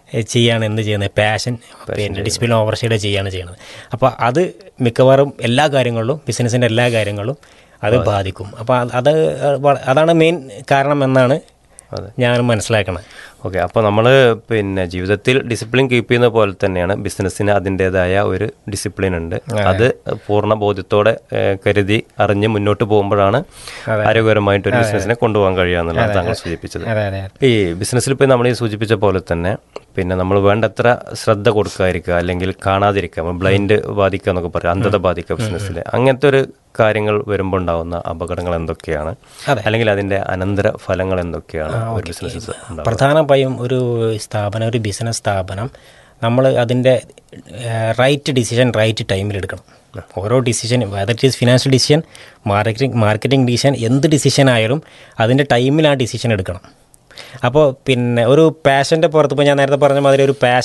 ഏഹ്, ചെയ്യാണ് എന്ത് ചെയ്യുന്നത് പാഷൻ പിന്നെ ഡിസിപ്ലിൻ ഓവർഷീഡ് ചെയ്യാണ് ചെയ്യുന്നത് അപ്പോൾ അത് മിക്കവാറും എല്ലാ കാര്യങ്ങളിലും ബിസിനസ്സിൻ്റെ എല്ലാ കാര്യങ്ങളിലും അത് ബാധിക്കും അപ്പോൾ അത് വ- അതാണ് മെയിൻ കാരണം എന്നാണ് ഞാൻ മനസ്സിലാക്കണത് ഓക്കെ അപ്പോൾ നമ്മൾ പിന്നെ ജീവിതത്തിൽ ഡിസിപ്ലിൻ കീപ്പ് ചെയ്യുന്ന പോലെ തന്നെയാണ് ബിസിനസ്സിന് അതിൻ്റെതായ ഒരു ഡിസിപ്ലിൻ ഉണ്ട് അത് പൂർണ്ണ ബോധ്യത്തോടെ ഏഹ്, കരുതി അറിഞ്ഞ് മുന്നോട്ട് പോകുമ്പോഴാണ് ആരോഗ്യകരമായിട്ട് ഒരു ബിസിനസ്സിനെ കൊണ്ടുപോകാൻ കഴിയുക എന്നുള്ളത് താങ്കൾ സൂചിപ്പിച്ചത് അതെ അതെ ഈ ബിസിനസ്സിൽ ഇപ്പോൾ നമ്മൾ ഈ സൂചിപ്പിച്ച പോലെ തന്നെ പിന്നെ നമ്മൾ വേണ്ടത്ര ശ്രദ്ധ കൊടുക്കാതിരിക്കുക അല്ലെങ്കിൽ കാണാതിരിക്കുക ബ്ലൈൻഡ് ബാധിക്കുക എന്നൊക്കെ പറയും അന്ധത ബാധിക്കുക ബിസിനസ്സിൽ അങ്ങനത്തെ ഒരു കാര്യങ്ങൾ വരുമ്പോൾ ഉണ്ടാകുന്ന അപകടങ്ങൾ എന്തൊക്കെയാണ് അതെ. അല്ലെങ്കിൽ അതിന്റെ അനന്തര ഫലങ്ങൾ എന്തൊക്കെയാണ് ഒരു ബിസിനസ് ഉണ്ടാവുക പ്രധാനമായും ഒരു സ്ഥാപനം ഒരു ബിസിനസ് സ്ഥാപനം നമ്മൾ അതിൻ്റെ റൈറ്റ് ഡിസിഷൻ റൈറ്റ് ടൈമിൽ എടുക്കണം ഓരോ decision whether it is financial decision marketing marketing decision എന്ത് ഡിസിഷൻ ആയാലും അതിൻ്റെ ടൈമിൽ ആ ഡിസിഷൻ എടുക്കണം അപ്പോൾ പിന്നെ ഒരു പാഷൻ്റെ പുറത്ത് ഇപ്പോൾ ഞാൻ നേരത്തെ പറഞ്ഞ മാതിരി ഒരു പാഷൻ